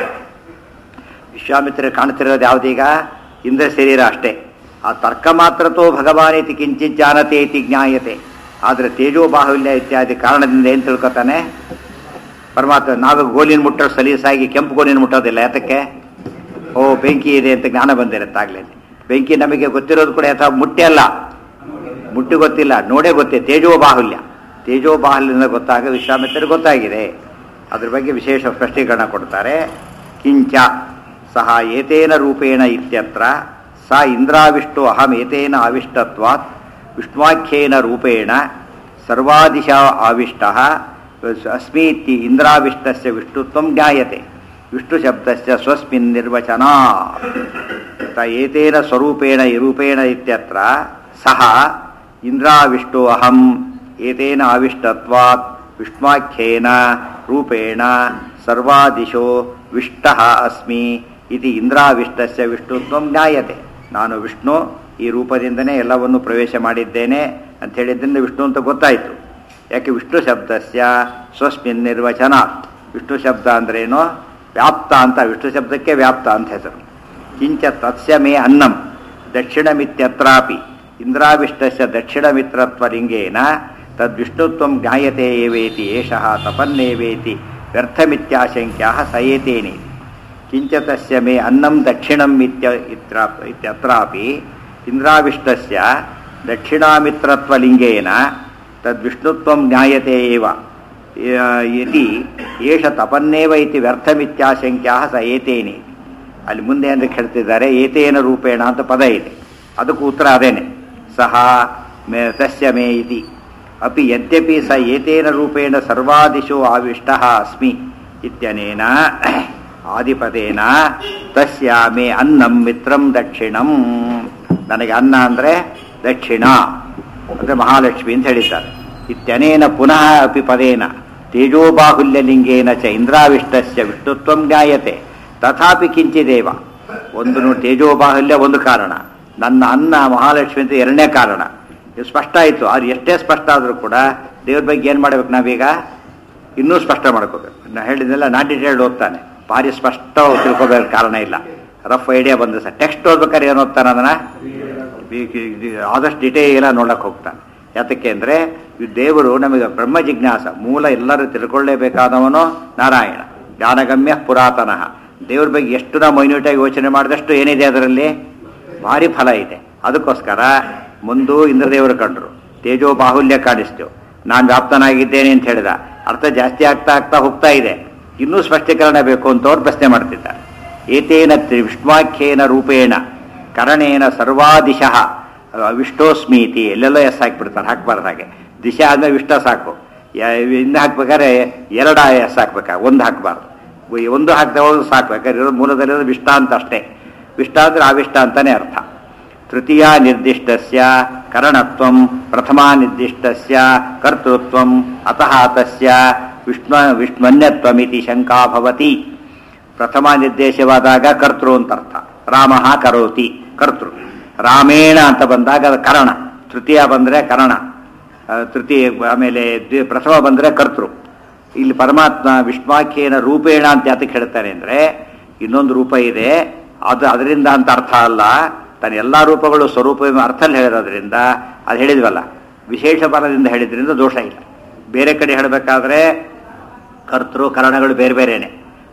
ವಿಶ್ವಾಮಿತ್ರ ಕಾಣ್ತಿರೋದು ಯಾವುದೀಗ ಇಂದ್ರ ಶರೀರ ಅಷ್ಟೇ ಆ ತರ್ಕ ಮಾತ್ರತೋ ಭಗವಾನಿತಿ ಕಿಂಚಿತ್ ಜಾನತೆ ಇತಿ ಜ್ಞಾಯತೆ ಆದರೆ ತೇಜೋ ಬಾಹುಲ್ಯ ಇತ್ಯಾದಿ ಕಾರಣದಿಂದ ಏನು ತಿಳ್ಕೊತಾನೆ ಪರಮಾತ್ಮ ನಾವು ಗೋಲಿನ ಮುಟ್ಟೋ ಸಲೀಸಾಗಿ ಕೆಂಪು ಗೋಲಿನ ಮುಟ್ಟೋದಿಲ್ಲ ಯಾತಕ್ಕೆ ಓ ಬೆಂಕಿ ಇದೆ ಅಂತ ಜ್ಞಾನ ಬಂದಿರುತ್ತಾಗಲೇ ಬೆಂಕಿ ನಮಗೆ ಗೊತ್ತಿರೋದು ಕೂಡ ಅಥವಾ ಮುಟ್ಟಿ ಅಲ್ಲ ಮುಟ್ಟಿ ಗೊತ್ತಿಲ್ಲ ನೋಡೇ ಗೊತ್ತೇ ತೇಜೋ ಬಾಹುಲ್ಯ ತೇಜೋ ಬಾಹುಲ್ಯದಿಂದ ಗೊತ್ತಾಗ ವಿಶ್ವಾಮಿತ್ರರಿಗೆ ಗೊತ್ತಾಗಿದೆ ಅದ್ರ ಬಗ್ಗೆ ವಿಶೇಷ ಸ್ಪಷ್ಟೀಕರಣ ಕೊಡ್ತಾರೆ ಕಿಂಚ ಸಹ ಏತೇನ ರೂಪೇಣ ಇತ್ಯತ್ರ ಸ ಇಂದ್ರಾವಿಷ್ಟು ಅಹಂ ಏತೇನ ಆವಿಷ್ಟತ್ವಾತ್ ವಿಷ್ಣುವಾಖ್ಯೇನ ರೂಪೇಣ ಸರ್ವಾದಿಶ ಆವಿಷ್ಟ ಅಸ್ಮೀತಿ ಇಂದ್ರಾವಿಷ್ಟಸ್ಯ ವಿಷ್ಣುತ್ವಂ ಜ್ಞಾಯತೆ ವಿಷ್ಣು ಶಬ್ದಸ್ಯ ಸ್ವಸ್ಮಿನ್ ನಿರ್ವಚನ ತ ಏತೇನ ಸ್ವರೂಪೇಣ ರೂಪೇಣ ಇತ್ಯತ್ರ ಸಹ ಇಂದ್ರಾವಿಷ್ಟು ಅಹಂ ಏತೇನ ಆವಿಷ್ಟತ್ವಾತ್ ವಿಷ್ಣುವಾಖ್ಯೇನ ರೂಪೇಣ ಸರ್ವಾದಿಶೋ ವಿಷ್ಟಃ ಅಸ್ಮಿ ಇತಿ ಇಂದ್ರಾವಿಷ್ಟಸ್ಯ ವಿಷ್ಣುತ್ವಂ ಜ್ಞಾಯತೆ ನಾನು ವಿಷ್ಣು ಈ ರೂಪದಿಂದನೇ ಎಲ್ಲವನ್ನು ಪ್ರವೇಶ ಮಾಡಿದ್ದೇನೆ ಅಂತ ಹೇಳಿದ್ದರಿಂದ ವಿಷ್ಣು ಅಂತ ಗೊತ್ತಾಯಿತು ಯಾಕೆ ವಿಷ್ಣು ಶಬ್ದಸ್ಯ ಸ್ವಸ್ಮಿನ್ ನಿರ್ವಚನ ವಿಷ್ಣು ಶಬ್ದ ಅಂದ್ರೇನು ವ್ಯಾಪ್ತ ಅಂತ ವಿಷ್ಣು ಶಬ್ದಕ್ಕೆ ವ್ಯಾಪ್ತ ಅಂತ ಹೆಸರು ಕಿಂಚ ತತ್ಸ್ಯ ಮೇ ಅನ್ನಂ ದಕ್ಷಿಣಮಿತ್ಯತ್ರಾಪಿ ಇಂದ್ರಾವಿಷ್ಟಸ್ಯ ದಕ್ಷಿಣಮಿತ್ರತ್ವಲಿಂಗೇನ ತದ್ವಿಷ್ಣುತ್ವಂ ಜ್ಞಾಯತೆ ಏವೇತಿ ಏಷಃ ತಪನ್ನೇವೇತಿ ವ್ಯರ್ಥಮಿತ್ಯಾಶಂಕ್ಯಾ ಸ ಏತೇನಿ ಕಿಂಚ ತಸ್ಯ ಮೇ ಅನ್ನಂ ದಕ್ಷಿಣಂ ಇತ್ಯ ಇತ್ರ ಇತ್ಯತ್ರಾಪಿ ಇಂದ್ರಾವಿಷ್ಟಸ್ಯ ದಕ್ಷಿಣಾಮಿತ್ರತ್ವಲಿಂಗೇನ ತದ್ವಿಷ್ಣುತ್ವಂ ಜ್ಞಾಯತೆ ಏವ ಇತಿ ಏಷ ತಪನ್ನೇವ ಇತಿ ವ್ಯರ್ಥಮಿತ್ಯಾಶಂಕ್ಯಾ ಸ ಏತೇನಿ ಅಲ್ಲಿ ಮುಂದೆ ಅಂತ ಹೇಳ್ತಿದ್ದಾರೆ ಏತೇನ ರೂಪೇಣ ಅಂತ ಪದ ಇದೆ ಅದಕ್ಕೂ ಉತ್ತರ ಅದೇನೆ ಸಹ ಮೇ ತಸ್ಯ ಮೇ ಇತಿ ಅಪಿ ಯದ್ಯಪಿ ಸ ಏತೇನ ರೂಪೇಣ ಸರ್ವಾದಿಶೋ ಆವಿಷ್ಟ ಅಸ್ಮಿ ಇತ್ಯನೇನ ಆದಿಪದೇನ ತಸ್ಯ ಮೇ ಅನ್ನಂ ಮಿತ್ರಂ ದಕ್ಷಿಣಂ ನನಗೆ ಅನ್ನ ಅಂದರೆ ದಕ್ಷಿಣ ಅಂದರೆ ಮಹಾಲಕ್ಷ್ಮಿ ಅಂತ ಹೇಳಿದ್ದಾರೆ ಇತ್ಯನೇನ ಪುನಃ ಅಪಿ ಪದೇನ ತೇಜೋಬಾಹುಲ್ಯಲಿಂಗೇನ ಚ ಇಂದ್ರಾವಿಷ್ಟಸ್ಯ ವಿಷ್ಣುತ್ವಂ ಜ್ಞಾಯತೆ ತಥಾಪಿ ಕಿಂಚಿದೇವ ಒಂದು ನೋಡಿ ತೇಜೋಬಾಹುಲ್ಯ ಒಂದು ಕಾರಣ ನನ್ನ ಅನ್ನ ಮಹಾಲಕ್ಷ್ಮಿ ಅಂತ ಎರಡನೇ ಕಾರಣ ಇದು ಸ್ಪಷ್ಟ ಆಯಿತು ಆದ್ರೆ ಎಷ್ಟೇ ಸ್ಪಷ್ಟ ಆದರೂ ಕೂಡ ದೇವ್ರ ಬಗ್ಗೆ ಏನು ಮಾಡ್ಬೇಕು ನಾವೀಗ ಇನ್ನೂ ಸ್ಪಷ್ಟ ಮಾಡ್ಕೋಬೇಕು ನಾ ಹೇಳಿದ್ನೆಲ್ಲ ನಾಟ್ ಡಿಟೇಲ್ಡ್ ಓದ್ತಾನೆ ಭಾರಿ ಸ್ಪಷ್ಟ ತಿಳ್ಕೊಬೇಕು ಕಾರಣ ಇಲ್ಲ ರಫ್ ಐಡಿಯಾ ಬಂದ ಸರ್ ಟೆಕ್ಸ್ಟ್ ಓದ್ಬೇಕಾದ್ರೆ ಏನು ಓದ್ತಾನೆ ಅದನ್ನ ಈ- ಈ- ಈ- ಆದಷ್ಟು ಡಿಟೇಲ್ ನೋಡಕ್ ಹೋಗ್ತಾನೆ ಯಾತಕ್ಕೆ ಅಂದರೆ ದೇವರು ನಮಗೆ ಬ್ರಹ್ಮ ಜಿಜ್ಞಾಸ ಮೂಲ ಎಲ್ಲರೂ ತಿಳ್ಕೊಳ್ಳೇಬೇಕಾದವನು ನಾರಾಯಣ ಜ್ಞಾನಗಮ್ಯ ಪುರಾತನಃ ದೇವ್ರ ಬಗ್ಗೆ ಎಷ್ಟು ನಾವು ಮೈನ್ಯೂಟಾಗಿ ಯೋಚನೆ ಮಾಡಿದಷ್ಟು ಏನಿದೆ ಅದರಲ್ಲಿ ಭಾರಿ ಫಲ ಇದೆ ಅದಕ್ಕೋಸ್ಕರ ಮುಂದೂ ಇಂದ್ರದೇವರು ಕಂಡ್ರು ತೇಜೋ ಬಾಹುಲ್ಯ ಕಾಣಿಸ್ತು ನಾನು ವ್ಯಾಪ್ತನಾಗಿದ್ದೇನೆ ಅಂತ ಹೇಳಿದ ಅರ್ಥ ಜಾಸ್ತಿ ಆಗ್ತಾ ಆಗ್ತಾ ಹೋಗ್ತಾ ಇದೆ ಇನ್ನೂ ಸ್ಪಷ್ಟೀಕರಣ ಬೇಕು ಅಂತ ಅವ್ರು ಪ್ರಶ್ನೆ ಮಾಡ್ತಿದ್ದಾರೆ ಏತೇನ ತ್ರಿ- ವಿಷ್ಣುವಾಖ್ಯೇನ ರೂಪೇಣ ಕರಣೇನ ಸರ್ವಾದಿಶಃ ವಿಷ್ಣೋಸ್ಮೀತಿ ಎಲ್ಲೆಲ್ಲೋ ಎಸ್ ಹಾಕ್ಬಿಡ್ತಾರೆ ಹಾಕ್ಬಾರ್ದು ಹಾಗೆ ದಿಶೆ ಆದ್ಮೇಲೆ ವಿಷ್ಟ ಸಾಕು ಯ- ಇನ್ನು ಹಾಕ್ಬೇಕಾದ್ರೆ ಎರಡ ಎಸ್ ಹಾಕ್ಬೇಕಾ ಒಂದು ಹಾಕ್ಬಾರ್ದು ಒ- ಒಂದು ಹಾಕ್ತಾ ಹೋದ್ರೆ ಸಾಕು ಯಾಕಂದ್ರೆ ಇರೋದು ಮೂಲದಲ್ಲಿರೋದು ವಿಷ್ಟ ಅಂತ ಅಷ್ಟೇ ವಿಷ್ಟ ಅಂದ್ರೆ ಅವಿಷ್ಟ ಅಂತಾನೆ ಅರ್ಥ ತೃತೀಯ ನಿರ್ದಿಷ್ಟಸ್ಯ ಕರಣತ್ವಂ ಪ್ರಥಮ ನಿರ್ದಿಷ್ಟಸ್ಯ ಕರ್ತೃತ್ವಂ ಅತಃ ತಸ್ಯ ವಿಷ್ಣು ವಿಷ್ಮನ್ಯತ್ವಮಿತಿ ಶಂಕಾ ಭವತಿ ಪ್ರಥಮ ನಿರ್ದೇಶವಾದಾಗ ಕರ್ತೃ ಅಂತ ಅರ್ಥ ರಾಮ ಕರೋತಿ ಕರ್ತೃ ರಾಮೇಣ ಅಂತ ಬಂದಾಗ ಅದು ಕರಣ ತೃತೀಯ ಬಂದರೆ ಕರಣ ಆ, ತೃತೀಯ ಆಮೇಲೆ ದ್ವಿ- ಪ್ರಥಮ ಬಂದರೆ ಕರ್ತೃ ಇಲ್ಲಿ ಪರಮಾತ್ಮ ವಿಷ್ಣುವಾಖ್ಯೇನ ರೂಪೇಣ ಅಂತ ಯಾತಕ್ಕೆ ಹೇಳ್ತಾರೆ ಅಂದರೆ ಇನ್ನೊಂದು ರೂಪ ಇದೆ ಅದು ಅದರಿಂದ ಅಂತ ಅರ್ಥ ಅಲ್ಲ ತನ್ನ ಎಲ್ಲ ರೂಪಗಳು ಸ್ವರೂಪ ಅರ್ಥ ಹೇಳಿರೋದ್ರಿಂದ ಅದು ಹೇಳಿದ್ವಲ್ಲ ವಿಶೇಷ ಬಲದಿಂದ ಹೇಳಿದ್ರಿಂದ ದೋಷ ಇಲ್ಲ ಬೇರೆ ಕಡೆ ಹೇಳಬೇಕಾದ್ರೆ ಕರ್ತೃ ಕರಣಗಳು ಬೇರೆ ಬೇರೆನೆ